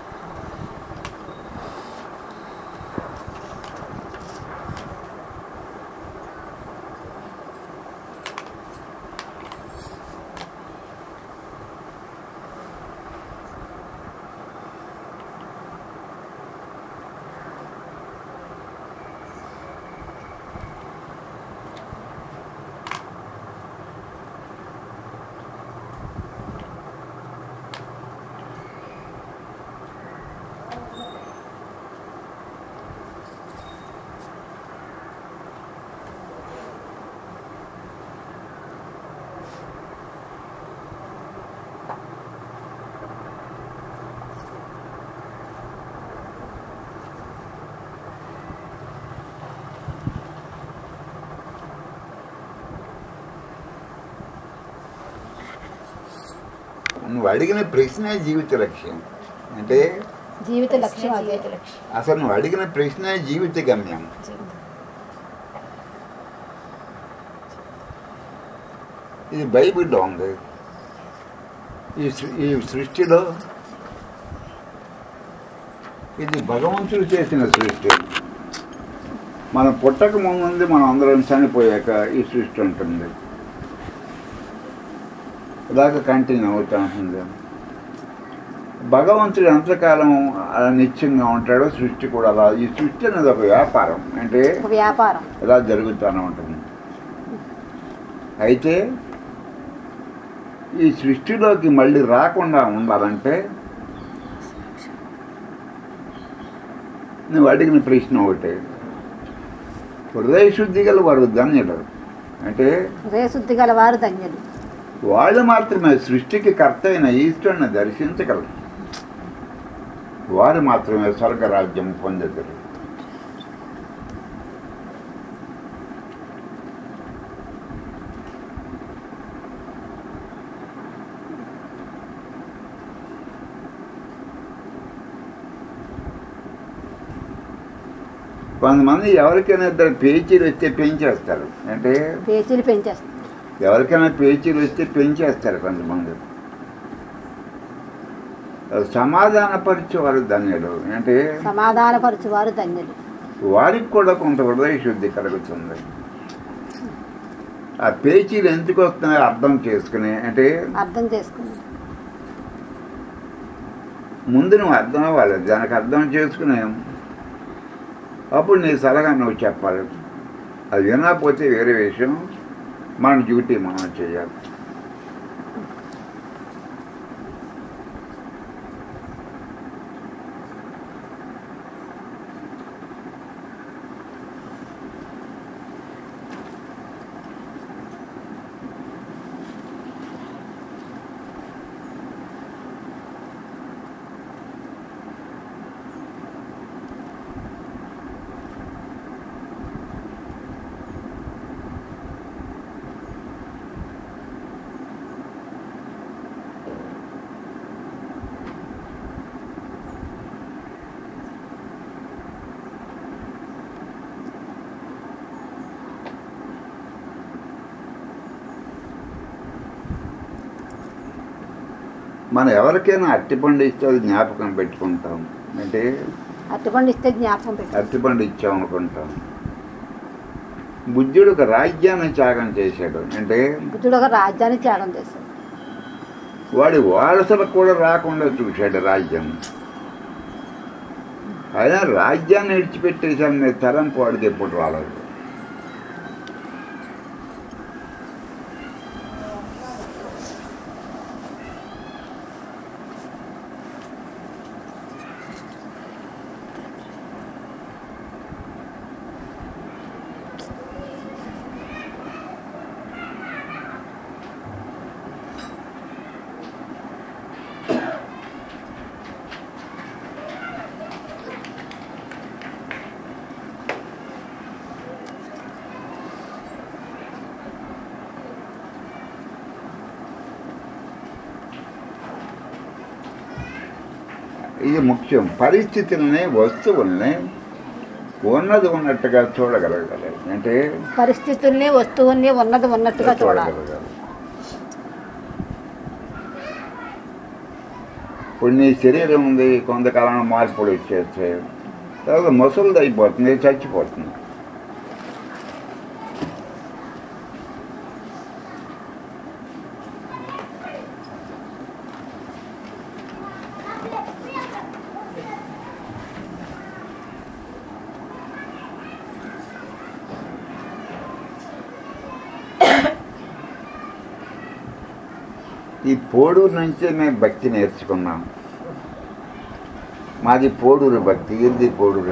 నువ్వు అడిగిన ప్రశ్నే జీవిత లక్ష్యం అంటే జీవిత లక్ష్యం అదే అసలు నువ్వు అడిగిన ప్రశ్నే జీవిత గమ్యం ఇది బైబిల్లో ఉంది ఈ సృ- ఈ సృష్టిలో ఇది భగవంతుడు చేసిన సృష్టి మనం పుట్టక ముందు మనం అందరం చనిపోయాక ఈ సృష్టి ఉంటుంది ఇలాగ కంటిన్యూ అవుతూ ఉంటుంది భగవంతుడు ఎంతకాలం అలా నిత్యంగా ఉంటాడో సృష్టి కూడా అలా ఈ సృష్టి అనేది ఒక వ్యాపారం అంటే ఒక వ్యాపారం ఇలా జరుగుతూనే ఉంటుంది అయితే ఈ సృష్టిలోకి మళ్ళీ రాకుండా ఉండాలంటే నువ్వు అడిగిన ప్రశ్న ఒకటే హృదయ శుద్ధి గల వారు ధన్యులు అంటే హృదయశుద్ధి గల వారు ధన్యులు వాళ్ళు మాత్రమే సృష్టికి కర్త అయిన ఈశ్వరుని దర్శించగలరు వారు మాత్రమే స్వర్గరాజ్యం పొందగలరు కొంతమంది ఎవరికైనా ఇద్దరు పేచీలు వస్తే పెంచేస్తారు అంటే పేచీలు పెంచేస్తారు ఎవరికైనా పేచీలు వస్తే పెంచేస్తారు కొంతమంది సమాధానపరిచే వారు ధన్యుడు అంటే సమాధానపరచు వారు ధన్యులు వారికి కూడా కొంత హృదయ శుద్ధి కలుగుతుంది ఆ పేచీలు ఎందుకు వస్తున్నాయో అర్థం చేసుకుని అంటే అర్థం చేసుకుని ముందు నువ్వు అర్థం అవ్వాలి దానికి అర్థం చేసుకుని అప్పుడు నీ సలహా నువ్వు చెప్పాలి అది వినకపోతే వేరే విషయం మన డ్యూటీ మనం చేయాలి మనం ఎవరికైనా అట్టిపండు ఇస్తే అది జ్ఞాపకం పెట్టుకుంటాం అంటే అట్టుపండు ఇస్తే జ్ఞాపకం పెట్టు అరటిపండు ఇచ్చాం అనుకుంటాం బుద్ధుడు ఒక రాజ్యాన్ని త్యాగం చేశాడు అంటే బుద్ధుడు ఒక రాజ్యాన్ని త్యాగం చేశాడు వాడి వారసులకు కూడా రాకుండా చూశాడు రాజ్యం అయినా రాజ్యాన్ని విడిచిపెట్టేసాను తరం వాడికి ఎప్పుడు రాలేదు ఇది ముఖ్యం పరిస్థితుల్ని వస్తువుల్ని ఉన్నది ఉన్నట్టుగా చూడగలగాలి అంటే పరిస్థితుల్ని వస్తువుల్ని ఉన్నది ఉన్నట్టుగా చూడాలి చూడగలగాలి ఇప్పుడు నీ శరీరం ఉంది కొంతకాలం మార్పులు వచ్చేస్తే తర్వాత ముసలిది అయిపోతుంది చచ్చిపోతుంది ఈ పోడూరు నుంచే మేము భక్తి నేర్చుకున్నాం మాది పోడూరు భక్తి ఇది పోడూరు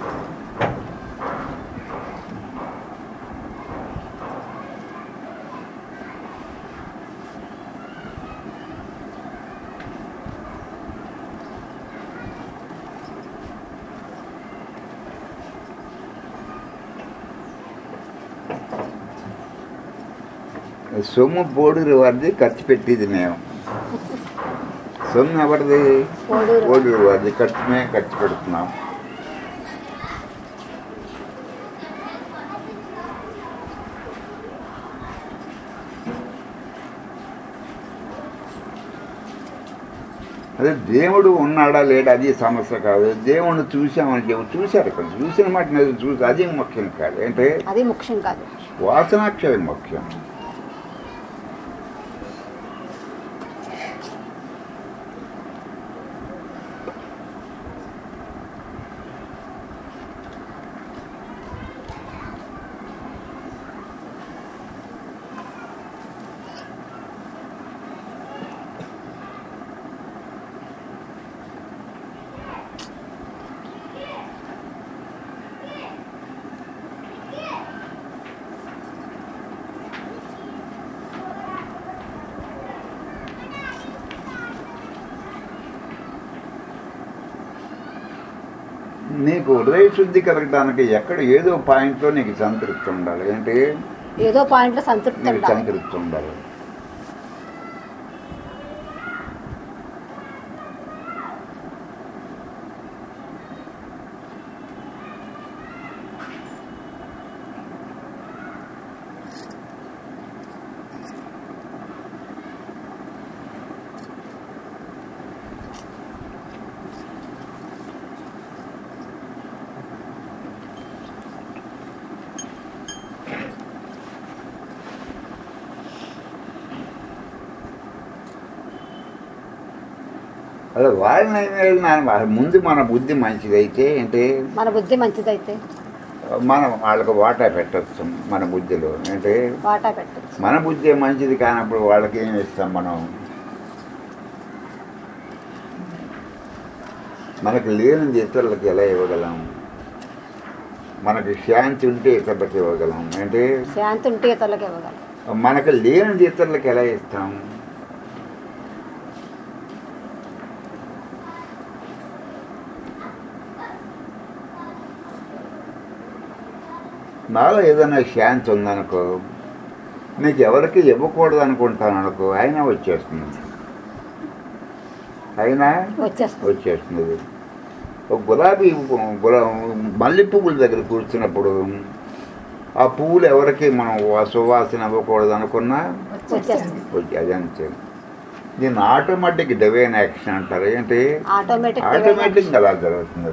సొమ్ము పోడూరు వారిది ఖర్చు పెట్టేది మేము సొమ్ము ఎవరిది పోడూరు పోడూరు వారిది ఖర్చు మేము ఖర్చు పెడుతున్నాం అదే దేవుడు ఉన్నాడా లేడా అది సమస్య కాదు దేవుణ్ణి చూసామని చెప్పి చూశారు ఇక్కడ చూసిన మాట నేను చూసి అది ముఖ్యం కాదు అంటే అది ముఖ్యం కాదు వాసనాక్షయం ముఖ్యం నీకు హృదయ శుద్ధి కలగడానికి ఎక్కడ ఏదో పాయింట్లో నీకు సంతృప్తి ఉండాలి ఏంటి ఏదో పాయింట్లో సంతృప్తి నీకు ఉండాలి సంతృప్తి ఉండాలి అలా వాళ్ళని నా ముందు మన బుద్ధి మంచిదైతే ఏంటి మన బుద్ధి మంచిదైతే మనం వాళ్ళకి వాటా పెట్టచ్చు మన బుద్ధిలో అంటే వాటా పెట్టచ్చు మన బుద్ధి మంచిది కానప్పుడు వాళ్ళకి ఏం ఇస్తాం మనం మనకు లేనిది ఇతరులకు ఎలా ఇవ్వగలం మనకి శాంతి ఉంటే ఇతరులకు ఇవ్వగలం అంటే శాంతి ఉంటే ఇతరులకు ఇవ్వగలం మనకు లేనిది ఇతరులకు ఎలా ఇస్తాం నాలో ఏదైనా శాంతి ఉందనుకో నీకు ఎవరికి ఇవ్వకూడదు అనుకుంటాను అనుకో అయినా వచ్చేస్తుంది అయినా వచ్చేస్తుంది వచ్చేస్తుంది ఒక గులాబీ పు- గులా మల్లె పువ్వుల దగ్గర కూర్చున్నప్పుడు ఆ పువ్వులు ఎవరికి మనం వా- సువాసన ఇవ్వకూడదు అనుకున్నా వచ్చేస్తుంది వచ్చి అది అంతే దీన్ని ఆటోమేటిక్ డివైన్ యాక్షన్ అంటారు ఏంటి ఆటోమేటిక్ ఆటోమేటిక్ అలా జరుగుతుంది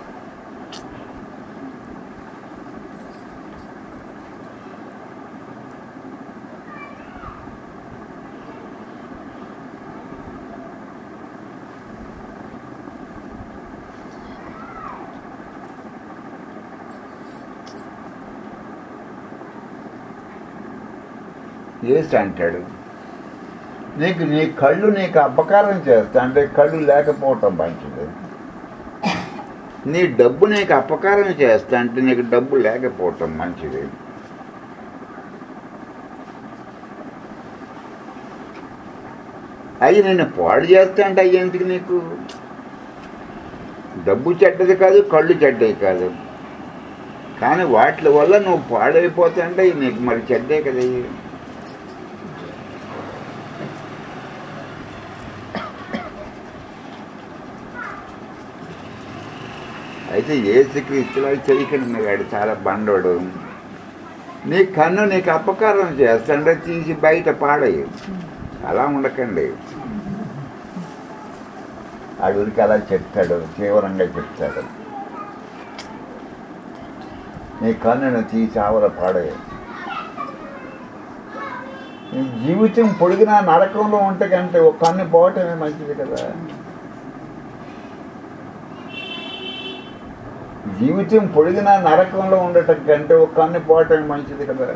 ఏసి అంటాడు నీకు నీ కళ్ళు నీకు అపకారం చేస్తా అంటే కళ్ళు లేకపోవటం మంచిది నీ డబ్బు నీకు అపకారం చేస్తా అంటే నీకు డబ్బు లేకపోవటం మంచిది అవి నేను పాడు చేస్తా అంటే అవి ఎందుకు నీకు డబ్బు చెడ్డది కాదు కళ్ళు చెడ్డవి కాదు కానీ వాటి వల్ల నువ్వు పాడైపోతా అంటే ఇవి నీకు మరి చెడ్డే కదా ఇవి. అయితే ఏసుక్రీస్తులా చేయకండి వాడు చాలా బండోడు నీ కన్ను నీకు అపకారం చేస్తాంటే తీసి బయట పాడేయి అలా ఉండకండి అడుగురికి అలా చెప్తాడు తీవ్రంగా చెప్తాడు నీ కన్నును తీసి ఆవల పాడేయి నీ జీవితం పొడిగిన నరకంలో ఉంటే కంటే ఒక కన్ను పోవటమే మంచిది కదా జీవితం పొడిగిన నరకంలో ఉండటం కంటే ఒక కన్ను పోవటం మంచిది కదా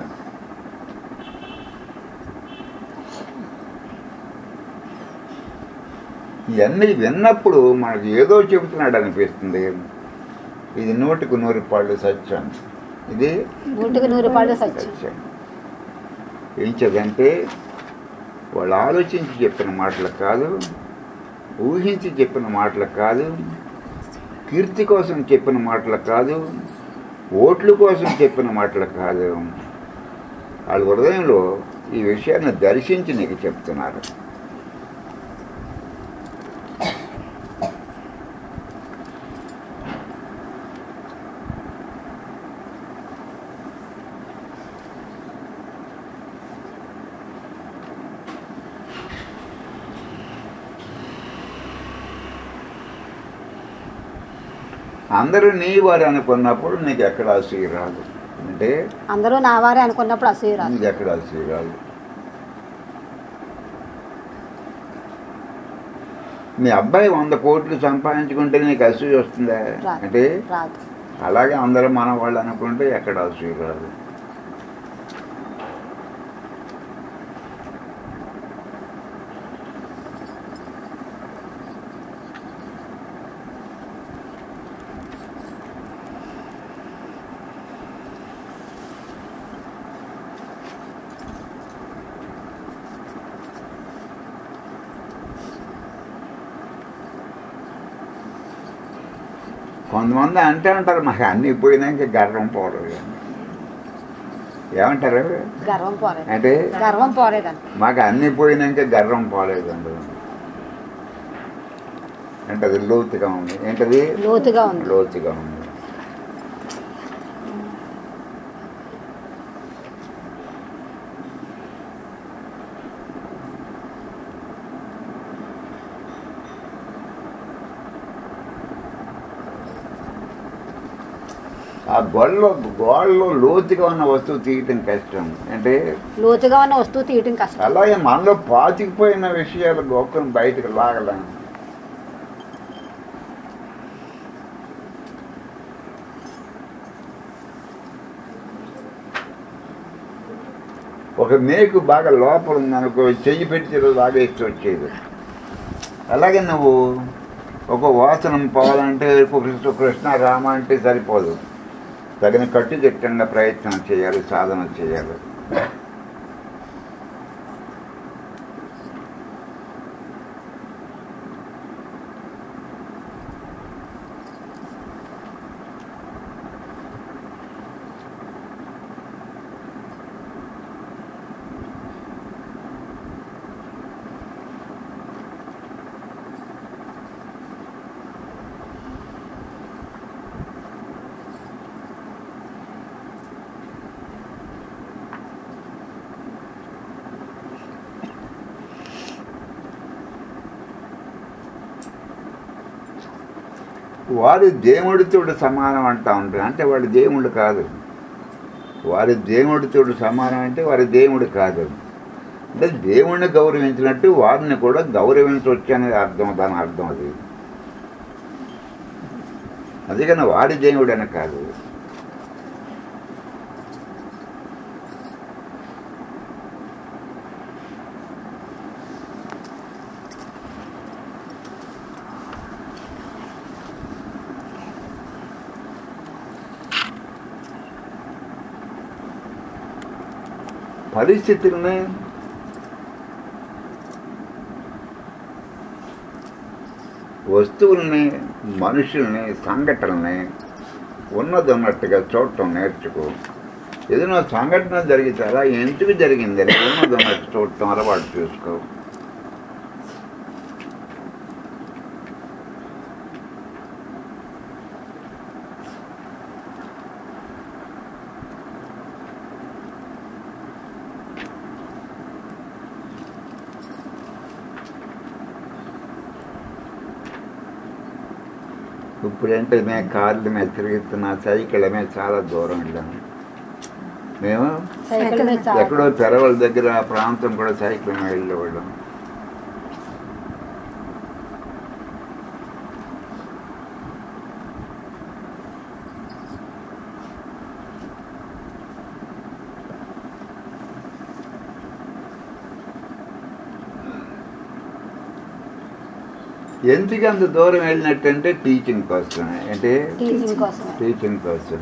ఇవన్నీ విన్నప్పుడు మనకు ఏదో చెబుతున్నాడు అనిపిస్తుంది ఇది నూటికి నూరు పాళ్ళు సత్యం ఇది నూటికి నూరు పాడు సత్యం సత్యం ఏం చదంటే వాళ్ళు ఆలోచించి చెప్పిన మాటలు కాదు ఊహించి చెప్పిన మాటలు కాదు కీర్తి కోసం చెప్పిన మాటలు కాదు ఓట్ల కోసం చెప్పిన మాటలు కాదు వాళ్ళ హృదయంలో ఈ విషయాన్ని దర్శించి నీకు చెప్తున్నారు అందరూ నీ వారు అనుకున్నప్పుడు నీకు ఎక్కడ అసూయ రాదు అంటే అందరూ నా వారే అనుకున్నప్పుడు అసూయ రాదు నీకు ఎక్కడ అసూయ రాదు మీ అబ్బాయి వంద కోట్లు సంపాదించుకుంటే నీకు అసూయ వస్తుందా రాదు. అంటే రాదు అలాగే అందరూ మన వాళ్ళు అనుకుంటే ఎక్కడ అసూయ రాదు కొంతమంది అంటే అంటారు మాకు అన్నీ పోయినాక గర్వం పోలేదు అని. ఏమంటారు గర్వం పోలేదు అంటే గర్వం పోలేదండి మాకు అన్నీ పోయినాక గర్వం పోలేదండి అంటే అది లోతుగా ఉంది ఏంటది లోతుగా ఉంది లోతుగా ఉంది ఆ గోడలో గోడలో లోతుగా ఉన్న వస్తువు తీయటం కష్టం అంటే లోతుగా ఉన్న వస్తువు తీయటం కష్టం అలాగే మనలో పాతికిపోయిన విషయాలు గొప్పని బయటకు లాగలేం ఒక మేకు బాగా లోపల ఉందనుకో చెయ్యి పెట్టి లాగేస్తూ వచ్చేది అలాగే నువ్వు ఒక వాసనం పోవాలంటే కృష్ణ కృష్ణ రామ అంటే సరిపోదు తగిన కట్టుదిట్టంగా ప్రయత్నం చేయాలి సాధన చేయాలి వారి దేవుడితో సమానం అంటా ఉంటారు అంటే వాడి దేవుడు కాదు వారి దేవుడితో సమానం అంటే వారి దేవుడు కాదు అంటే దేవుణ్ణి గౌరవించినట్టు వారిని కూడా గౌరవించవచ్చు అనేది అర్థం దాని అర్థం అది అందుకని వాడి దేవుడు అని కాదు పరిస్థితుల్ని వస్తువుల్ని మనుషుల్ని సంఘటనల్ని ఉన్నది ఉన్నట్టుగా చూడటం నేర్చుకో ఏదైనా సంఘటన జరిగితే అలా ఎందుకు జరిగిందని ఉన్నది ఉన్నట్టు చూడటం అలవాటు చేసుకో ఇప్పుడంటే మేము కార్ల మీద తిరుగుతున్నా సైకిళ్ళ మీద చాలా దూరం వెళ్ళాము మేము సైకిల్ మీద చాలా ఎక్కడో తెరవల దగ్గర ఆ ప్రాంతం కూడా సైకిల్ మీద వెళ్ళేవాళ్ళం ఎందుకు అంత దూరం వెళ్ళినట్టంటే టీచింగ్ కోసమే అంటే టీచింగ్ కోసమే టీచింగ్ కోసం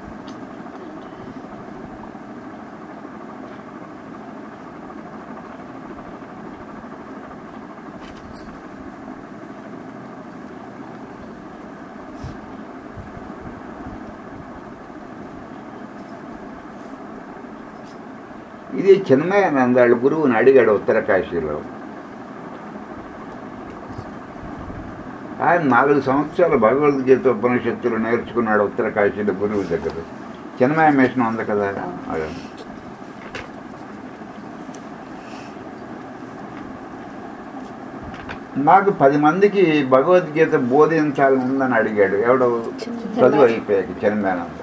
ఇది చిన్మయానంద వాళ్ళ గురువుని అడిగాడు ఉత్తరకాశీలో ఆయన నాలుగు సంవత్సరాలు భగవద్గీత ఉపనిషత్తులు నేర్చుకున్నాడు ఉత్తరకాశీలో గురువు దగ్గర చిన్మయ మిషన్ ఉంది కదా అదే. నాకు పది మందికి భగవద్గీత బోధించాలని ఉందని అడిగాడు ఎవడో చదువు అయిపోయాక చిన్మయానంద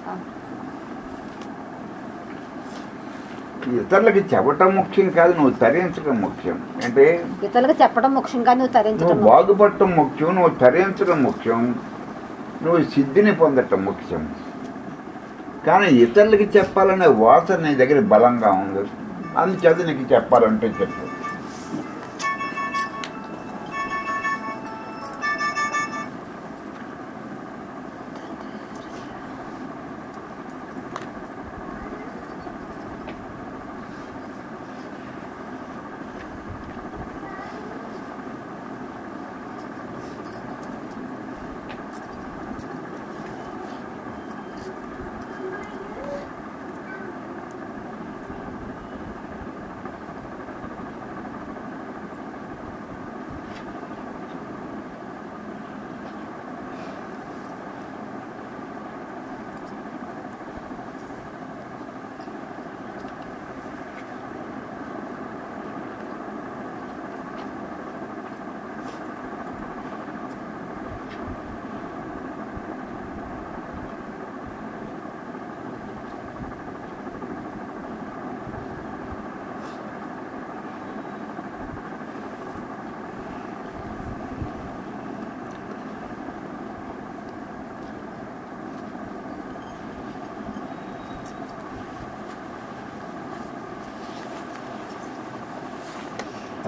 ఇతరులకి చెప్పటం ముఖ్యం కాదు నువ్వు తరించడం ముఖ్యం అంటే ఇతరులకు చెప్పడం ముఖ్యంగా నువ్వు నువ్వు తరించడం బాగుపడటం ముఖ్యం నువ్వు తరించడం ముఖ్యం నువ్వు సిద్ధిని పొందటం ముఖ్యం కానీ ఇతరులకి చెప్పాలనే వాసన నీ దగ్గర బలంగా ఉంది అందుచేత నీకు చెప్పాలంటే చెప్పు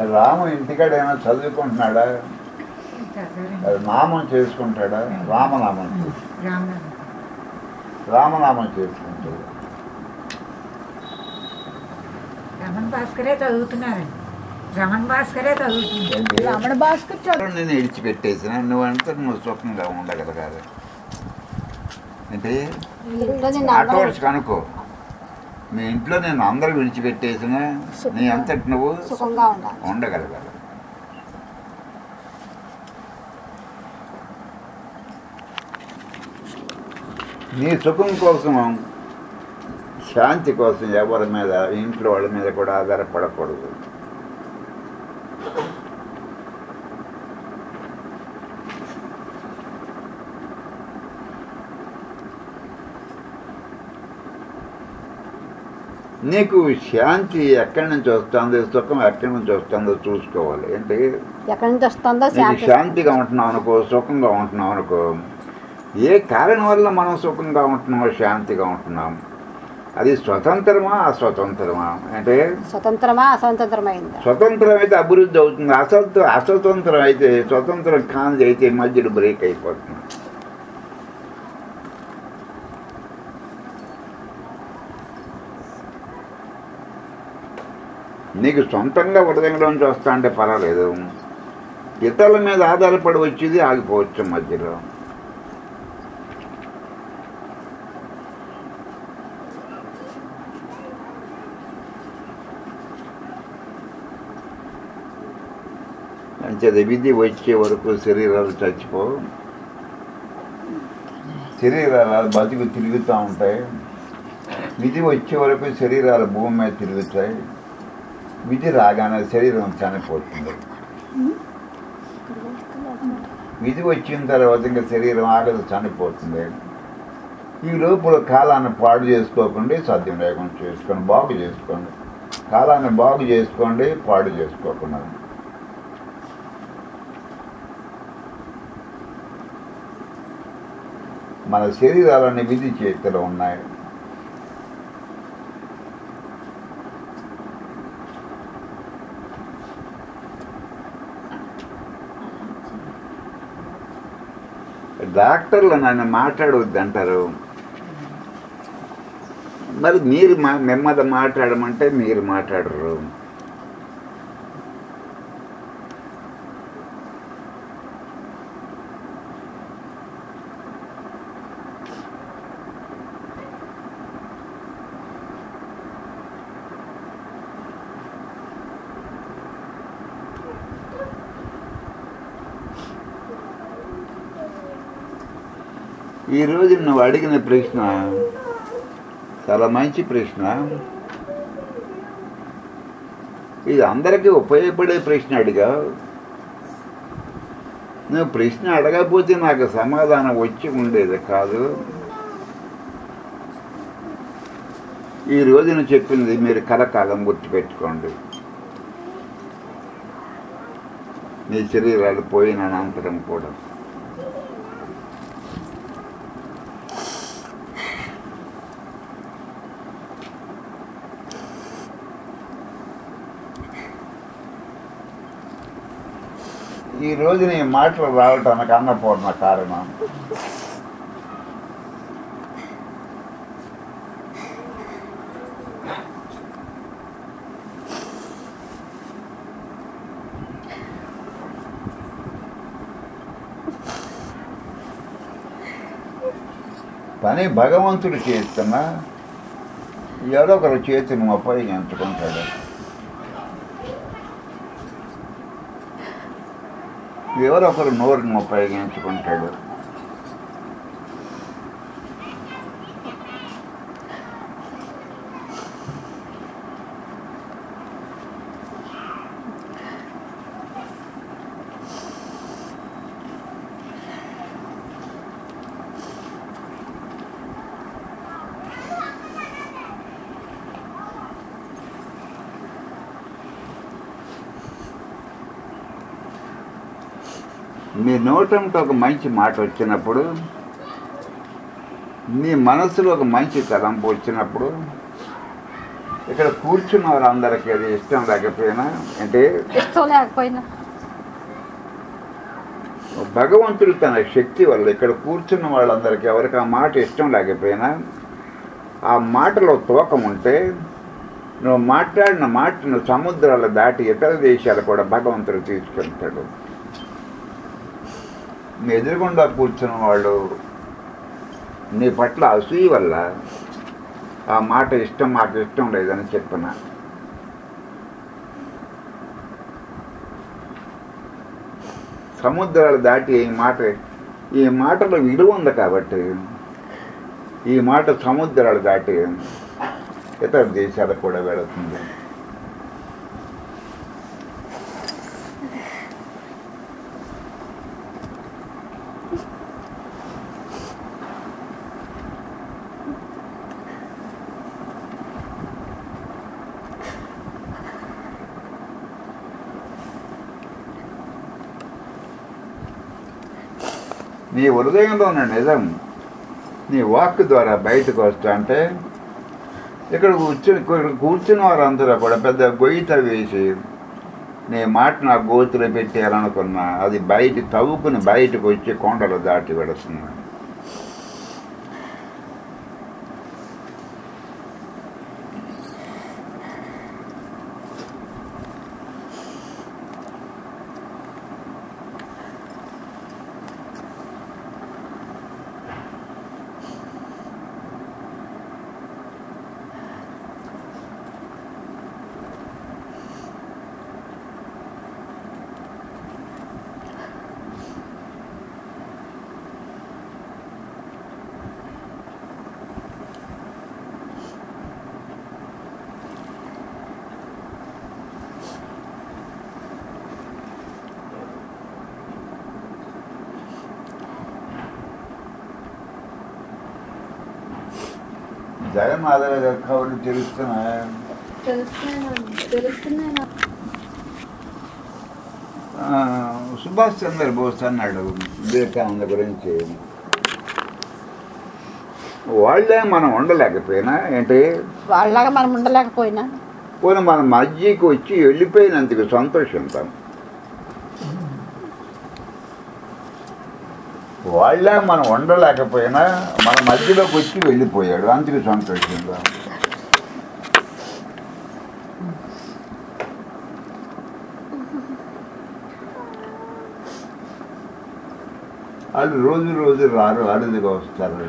రాము ఇంటికాడ ఏమైనా చదువుకుంటున్నాడా అది నామం చేసుకుంటాడా రామనామం చేసు- రామనామం చేసుకుంటాడు రమణ భాస్కరే చదువుతున్నారండి రమణ భాస్కరే చదువుతున్నారు ఏంటి? రమణ భాస్కర్ చదువు నేను విడిచిపెట్టేసిన నువ్వంటే నువ్వు సుఖంగా ఉండగలగాలి అంటే ఇంట్లో నిన్ను ఆటో అందరూ వాళ్ళకి అనుకో మీ ఇంట్లో నేను అందరూ విడిచిపెట్టేసిన నీ అంతటి నువ్వు సుఖంగా ఉండాలి ఉండగలగాలి నీ సుఖం కోసం శాంతి కోసం ఎవరి మీద ఇంట్లో వాళ్ళ మీద కూడా ఆధారపడకూడదు నీకు శాంతి ఎక్కడి నుంచి వస్తుందో సుఖం ఎక్కడి నుంచి వస్తుందో చూసుకోవాలి ఏంటి ఎక్కడి నుంచి వస్తుందో నీకు శాంతి శాంతిగా ఉంటున్నావు అనుకో సుఖంగా ఉంటున్నావు అనుకో ఏ కారణం వల్ల మనం సుఖంగా ఉంటున్నామో శాంతిగా ఉంటున్నాం అది స్వతంత్రమా అస్వతంత్రమా అంటే స్వతంత్రమా అస్వతంత్రమైందా స్వతంత్రం అయితే అభివృద్ధి అవుతుంది అస్వత అస్వతంత్రం అయితే స్వతంత్రం కానిది అయితే మధ్యలో బ్రేక్ అయిపోతుంది నీకు సొంతంగా హృదయంలోంచి వస్తా అంటే పర్వాలేదు ఇతరుల మీద ఆధారపడి వచ్చేది ఆగిపోవచ్చు మధ్యలో అంచేది విధి వచ్చే వరకు శరీరాలు చచ్చిపో శరీరాలు బతుకు తిరుగుతూ ఉంటాయి విధి వచ్చే వరకు శరీరాలు భూమి మీద తిరుగుతాయి విధి రాగానే శరీరం చనిపోతుంది విధి వచ్చిన తర్వాత ఇంకా శరీరం ఆగదు చనిపోతుంది ఈ లోపల కాలాన్ని పాడు చేసుకోకుండా సాధ్యం లేకుండా చేసుకోండి బాగు చేసుకోండి కాలాన్ని బాగు చేసుకోండి పాడు చేసుకోకుండా మన శరీరాలన్నీ విధి చేతిలో ఉన్నాయి డాక్టర్లు నన్ను మాట్లాడవద్దు అంటారు మరి మీరు మా నెమ్మది మాట్లాడమంటే మీరు మాట్లాడరు ఈరోజు నువ్వు అడిగిన ప్రశ్న చాలా మంచి ప్రశ్న ఇది అందరికీ ఉపయోగపడే ప్రశ్న అడిగా నువ్వు ప్రశ్న అడగకపోతే నాకు సమాధానం వచ్చి ఉండేది కాదు ఈ రోజున చెప్పింది మీరు కలకాలం గుర్తుపెట్టుకోండి మీ శరీరాలు పోయిన అనంతరం కూడా ఈ రోజు నీ మాటలు రావటానికి అన్నపూర్ణ కారణం పని భగవంతుడు చేస్తున్నా ఎవరో ఒకరు చేతిని ఉపయోగించుకుంటాడు ఎవరో ఒకరు నోరుని ఉపయోగించుకుంటాడు మీ నోటంతో ఒక మంచి మాట వచ్చినప్పుడు మీ మనసులో ఒక మంచి తలంపు వచ్చినప్పుడు ఇక్కడ కూర్చున్న వాళ్ళందరికీ అది ఇష్టం లేకపోయినా అంటే ఇష్టం లేకపోయినా భగవంతుడు తన శక్తి వల్ల ఇక్కడ కూర్చున్న వాళ్ళందరికీ ఎవరికి ఆ మాట ఇష్టం లేకపోయినా ఆ మాటలో తూకం ఉంటే నువ్వు మాట్లాడిన మాటను సముద్రాలు దాటి ఇతర దేశాలు కూడా భగవంతుడు తీసుకెళ్తాడు నీ ఎదురుగుండా కూర్చున్న వాళ్ళు నీ పట్ల అసూయ వల్ల ఆ మాట ఇష్టం మాకు ఇష్టం లేదని చెప్పిన సముద్రాలు దాటి ఈ మాట ఈ మాటలో విలువ ఉంది కాబట్టి ఈ మాట సముద్రాలు దాటి ఇతర దేశాలకు కూడా వెళుతుంది నీ హృదయంలో ఉన్న నిజం నీ వాక్ ద్వారా బయటకు వస్తా అంటే ఇక్కడ కూర్చుని ఇక్కడ కూర్చున్న వారందరూ కూడా పెద్ద గొయ్యి తవ్వేసి నీ మాట నా గోతులు పెట్టారనుకున్నా అది బయట తవ్వుకుని బయటకు వచ్చి కొండలు దాటి పెడుతుంది జగన్మాధవ గారి కబుర్లు తెలుస్తున్నాయా తెలుస్తున్నాయి తెలుస్తున్నాయి ఆ, సుభాష్ చంద్ర బోస్ అన్నాడు వివేకానంద గురించి వాళ్ళే మనం ఉండలేకపోయినా ఏంటి వాళ్ళలాగా మనం ఉండలేకపోయినా పోనీ మన మధ్యకి వచ్చి వెళ్ళిపోయినందుకు సంతోషిస్తాం వాళ్ళే మనం ఉండలేకపోయినా మన మధ్యలోకి వచ్చి వెళ్ళిపోయాడు అందుకు సంతోషిద్దాం వాళ్ళు రోజు రోజు రారు అరుదుగా వస్తారు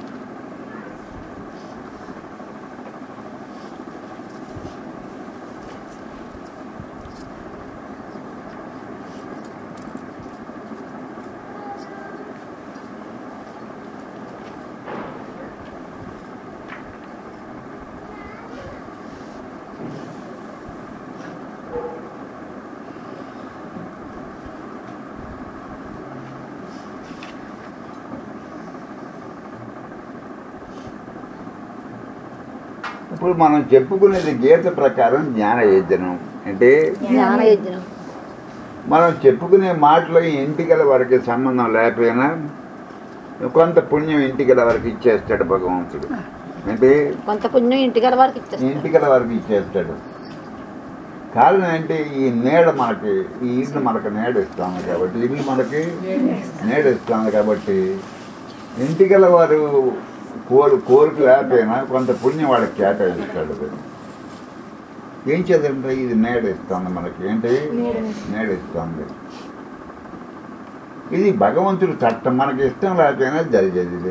ఇప్పుడు మనం చెప్పుకునేది గీత ప్రకారం జ్ఞాన యజ్ఞం అంటే జ్ఞాన యజ్ఞం మనం చెప్పుకునే మాటలో ఇంటికల వరకు సంబంధం లేకపోయినా కొంత పుణ్యం ఇంటికల వరకు ఇచ్చేస్తాడు భగవంతుడు అంటే కొంత పుణ్యం ఇంటికి వారికి ఇచ్చేస్తారు ఇంటికల వరకు ఇచ్చేస్తాడు కారణం ఏంటి ఈ నీడ మనకి ఈ ఇల్లు మనకు నీడ ఇస్తాము కాబట్టి ఇల్లు మనకి నీడ ఇస్తాము కాబట్టి ఇంటికల వారు కోరు కోరిక లేకపోయినా కొంత పుణ్యం వాడికి కేటాయిస్తాడు ఏం చేద్దంటే ఇది నీడ ఇస్తుంది మనకి ఏంటి నీడ ఇస్తుంది ఇది భగవంతుడి చట్టం మనకి ఇష్టం లేకపోయినా జరిగేది ఇది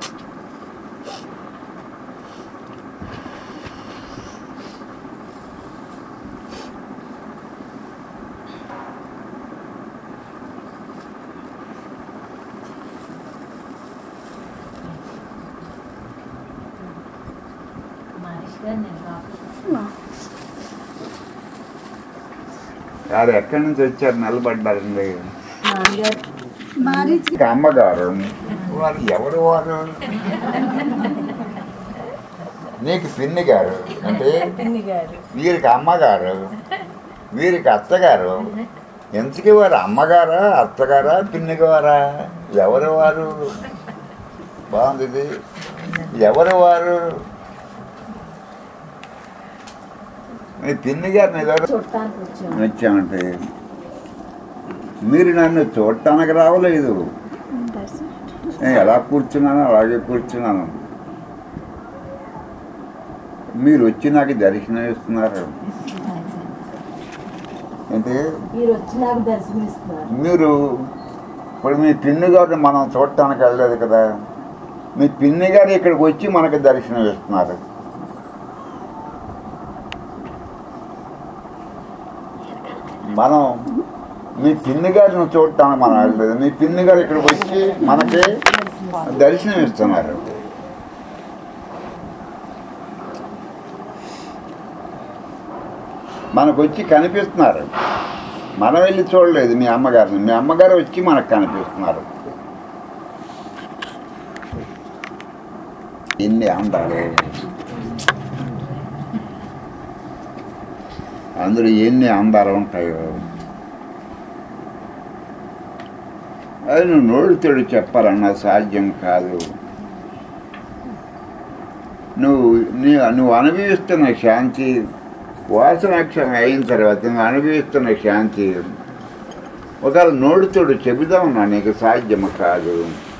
వారు ఎక్కడి నుంచి వచ్చారు నిలబడ్డారండి ఇక అమ్మగారు వారు ఎవరు వారు నీకు పిన్ని గారు అంటే వీరికి అమ్మగారు వీరికి అత్తగారు ఎంతకి వారు అమ్మగారా అత్తగారా పిన్ని గారా ఎవరు వారు బాగుంది ఇది ఎవరు వారు మీ పిన్ని గారిని ఏదో చూడటానికి వచ్చాము వచ్చామంటే మీరు నన్ను చూడటానికి రావలేదు నేను ఎలా కూర్చున్నానో అలాగే కూర్చున్నాను మీరు వచ్చి నాకు దర్శనం ఇస్తున్నారు అంటే మీరు వచ్చి నాకు దర్శనమిస్తున్నారు మీరు ఇప్పుడు మీ పిన్ని గారిని మనం చూడటానికి వెళ్ళలేదు కదా మీ పిన్ని గారు ఇక్కడికి వచ్చి మనకి దర్శనం ఇస్తున్నారు మనం మీ పిన్ని గారిని చూడటానికి మనం వెళ్ళలేదు మీ పిన్ని గారు ఇక్కడికి వచ్చి మనకి దర్శనం ఇస్తున్నారు మనకు వచ్చి కనిపిస్తున్నారు మనం వెళ్ళి చూడలేదు మీ అమ్మగారిని మీ అమ్మగారు వచ్చి మనకు కనిపిస్తున్నారు ఎన్ని అందాలు అందులో ఎన్ని అందాలు ఉంటాయో అది నువ్వు నోడుతోడు చెప్పాలన్నా సాధ్యం కాదు నువ్వు నీ నువ్వు అనుభవిస్తున్న శాంతి వాసనాక్షరం అయిన తర్వాత నువ్వు అనుభవిస్తున్న శాంతి ఒకవేళ నోడుతోడు చెబుదామన్నా నీకు సాధ్యము కాదు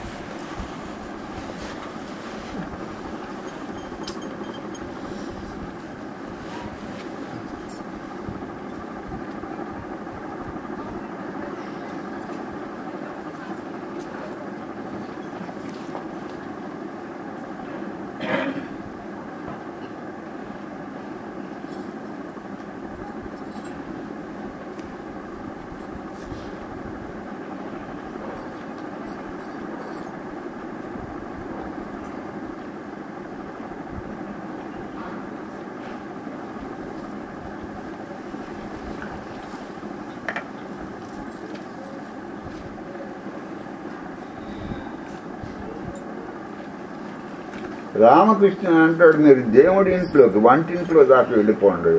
రామకృష్ణ అంటాడు మీరు దేవుడి ఇంట్లోకి వంటింట్లో దాకా వెళ్ళిపోండి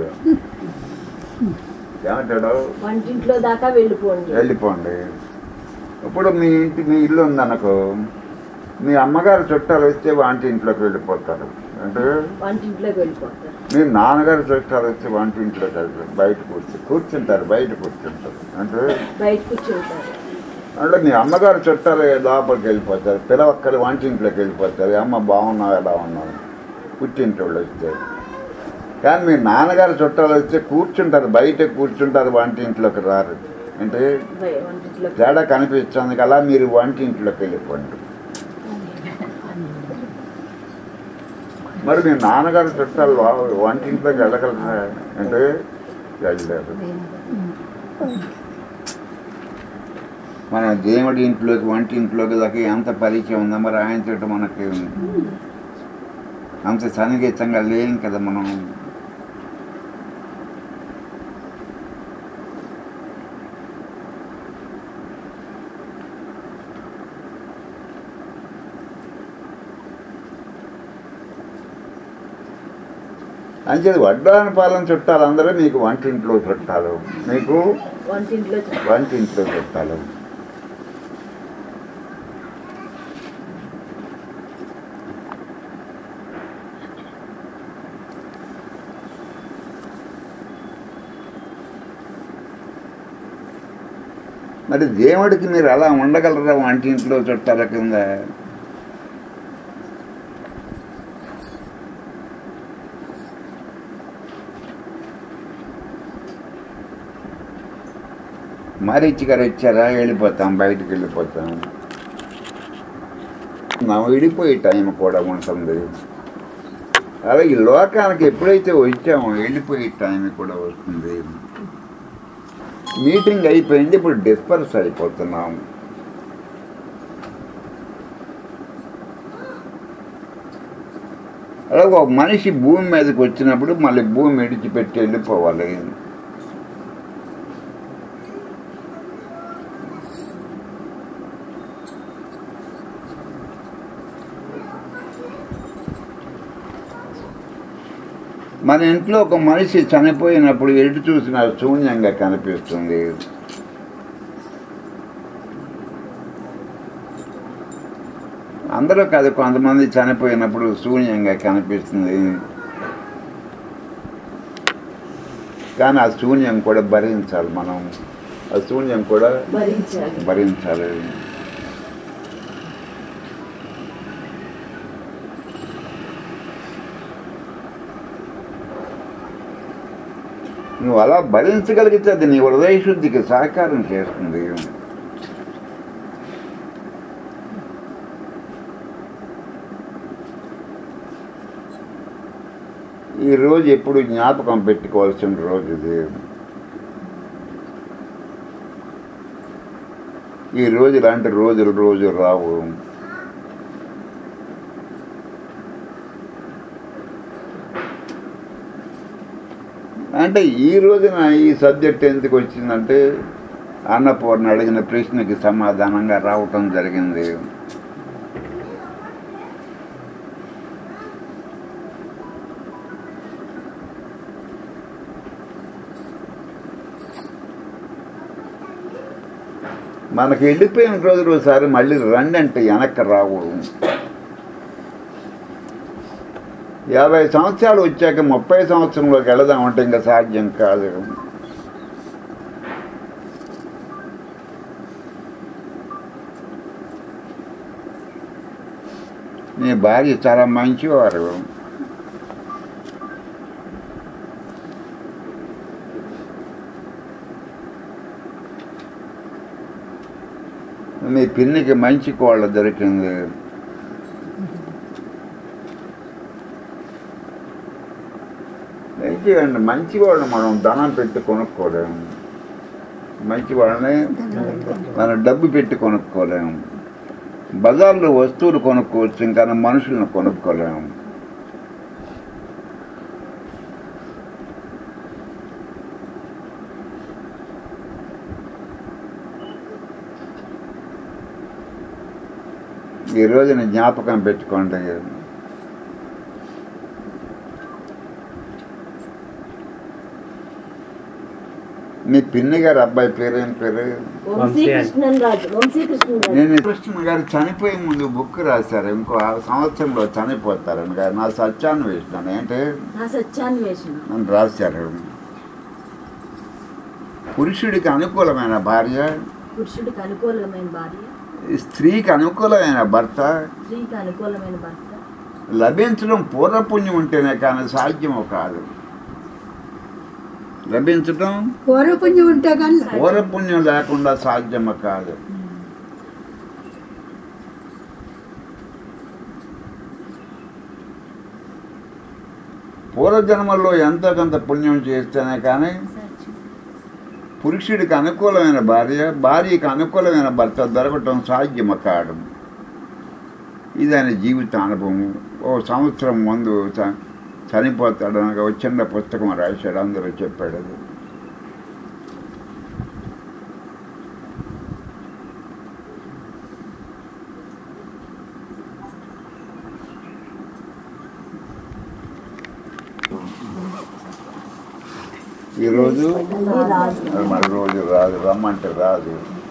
ఏమంటాడు వంటింట్లో దాకా వెళ్ళిపోండి వెళ్ళిపోండి ఇప్పుడు మీ ఇంటి మీ ఇల్లు ఉందనుకో మీ అమ్మగారు చుట్టాలు వస్తే వంటి ఇంట్లోకి వెళ్ళిపోతారు అంటే వంటింట్లోకి వెళ్ళిపోతారు మీ నాన్నగారు చుట్టాలు వస్తే వంటి ఇంట్లోకి వెళ్తారు బయట కూర్చు కూర్చుంటారు బయట కూర్చుంటారు అంటే బయట కూర్చుంటారు అంటే మీ అమ్మగారు చుట్టాలు లోపలికి వెళ్ళిపోతారు పిల్లవక్కలు వంటింట్లోకి వెళ్ళిపోతారు అమ్మ బాగున్నావు ఎలా ఉన్నావు పుట్టింటి వాళ్ళు వస్తే కానీ మీ నాన్నగారు చుట్టాలు వస్తే కూర్చుంటారు బయట కూర్చుంటారు వంటింట్లోకి రారు అంటే బయ- వంటింట్లోకి తేడా కనిపించింది అలా మీరు వంటింట్లోకి వెళ్ళిపోండి మరి మీ నాన్నగారు చుట్టాలు వా- వంటింట్లోకి వెళ్ళగలరా అంటే వెళ్ళలేరు మన దేవుడి ఇంట్లోకి వంటింట్లోకి దాకా ఎంత పరిచయం ఉందో మరి ఆయన చుట్టూ మనకి అంత సన్నిహితంగా లేం కదా మనం అంచేది వడ్డాన పాలన చుట్టాలు అందరూ మీకు వంటింట్లో చుట్టాలు మీకు వంటింట్లో చూ- వంటింట్లో చుట్టాలు మరి దేవుడికి మీరు అలా ఉండగలరా వంటింట్లో చుట్టాల కింద మరీచి గారు వచ్చారా వెళ్ళిపోతాం బయటికి వెళ్ళిపోతాం నా విడిపోయే టైం కూడా ఉంటుంది అలాగే ఈ లోకానికి ఎప్పుడైతే వచ్చామో వెళ్ళిపోయే టైం కూడా వస్తుంది మీటింగ్ అయిపోయింది ఇప్పుడు డిస్పర్స్ అయిపోతున్నాం అలాగే ఒక మనిషి భూమి మీదకి వచ్చినప్పుడు మళ్ళీ భూమి విడిచిపెట్టి వెళ్ళిపోవాలి మన ఇంట్లో ఒక మనిషి చనిపోయినప్పుడు ఎటు చూసినా శూన్యంగా కనిపిస్తుంది అందరూ కాదు కొంతమంది చనిపోయినప్పుడు శూన్యంగా కనిపిస్తుంది కానీ ఆ శూన్యం కూడా భరించాలి మనం ఆ శూన్యం కూడా భరించాలి భరించాలి నువ్వు అలా భరించగలిగితే అది నీ హృదయ శుద్ధికి సహకారం చేస్తుంది ఈ రోజు ఎప్పుడు జ్ఞాపకం పెట్టుకోవాల్సిన రోజు ఇది ఈ రోజు ఇలాంటి రోజులు రోజు రావు అంటే ఈ రోజున ఈ సబ్జెక్ట్ ఎందుకు వచ్చిందంటే అన్నపూర్ణ అడిగిన ప్రశ్నకి సమాధానంగా రావటం జరిగింది మనకి వెళ్ళిపోయిన రోజులు ఒకసారి మళ్ళీ రండి అంటే వెనక్కి రావు యాభై సంవత్సరాలు వచ్చాక ముప్పై సంవత్సరంలోకి వెళదామంటే ఇంకా సాధ్యం కాదు నీ భార్య చాలా మంచివారు మీ పిన్నికి మంచి కోళ్ళ దొరికింది మంచివండి మంచి వాళ్ళని మనం ధనం పెట్టి కొనుక్కోలేము మంచి వాళ్ళని మనం డబ్బు పెట్టి కొనుక్కోలేము బజార్లో వస్తువులు కొనుక్కోవచ్చు ఇంకా మనుషులను కొనుక్కోలేము ఈ రోజున జ్ఞాపకం పెట్టుకోండి మీ పిన్ని గారు అబ్బాయి పేరేం పేరు వంశీకృష్ణన్ రాజు వంశీకృష్ణన్ రాజు నేను కృష్ణ గారు చనిపోయే ముందు బుక్ రాశారు ఇంకో ఆ సంవత్సరంలో చనిపోతారని గారు నా సత్యాన్వేషణ ఏంటి నా సత్యాన్వేషణ అని రాశారు పురుషుడికి అనుకూలమైన భార్య పురుషుడికి అనుకూలమైన భార్య స్త్రీకి అనుకూలమైన భర్త స్త్రీకి అనుకూలమైన భర్త లభించడం పూర్వపుణ్యం ఉంటేనే కానీ సాధ్యము కాదు లభించడం పూర్వపుణ్యం ఉంటే కానీ పూర్వపుణ్యం లేకుండా సాధ్యము కాదు పూర్వజన్మల్లో ఎంతో కొంత పుణ్యం చేస్తేనే కానీ పురుషుడికి అనుకూలమైన భార్య భార్యకి అనుకూలమైన భర్త దొరకటం సాధ్యము కాదు ఇది ఆయన జీవిత అనుభవం ఓ సంవత్సరం ముందు చ- చనిపోతాడు అనగా ఒక చిన్న పుస్తకం రాశాడు అందరూ చెప్పాడు అది ఈరోజు రాజు మరి రోజు రాదు రమ్మంటే రాదు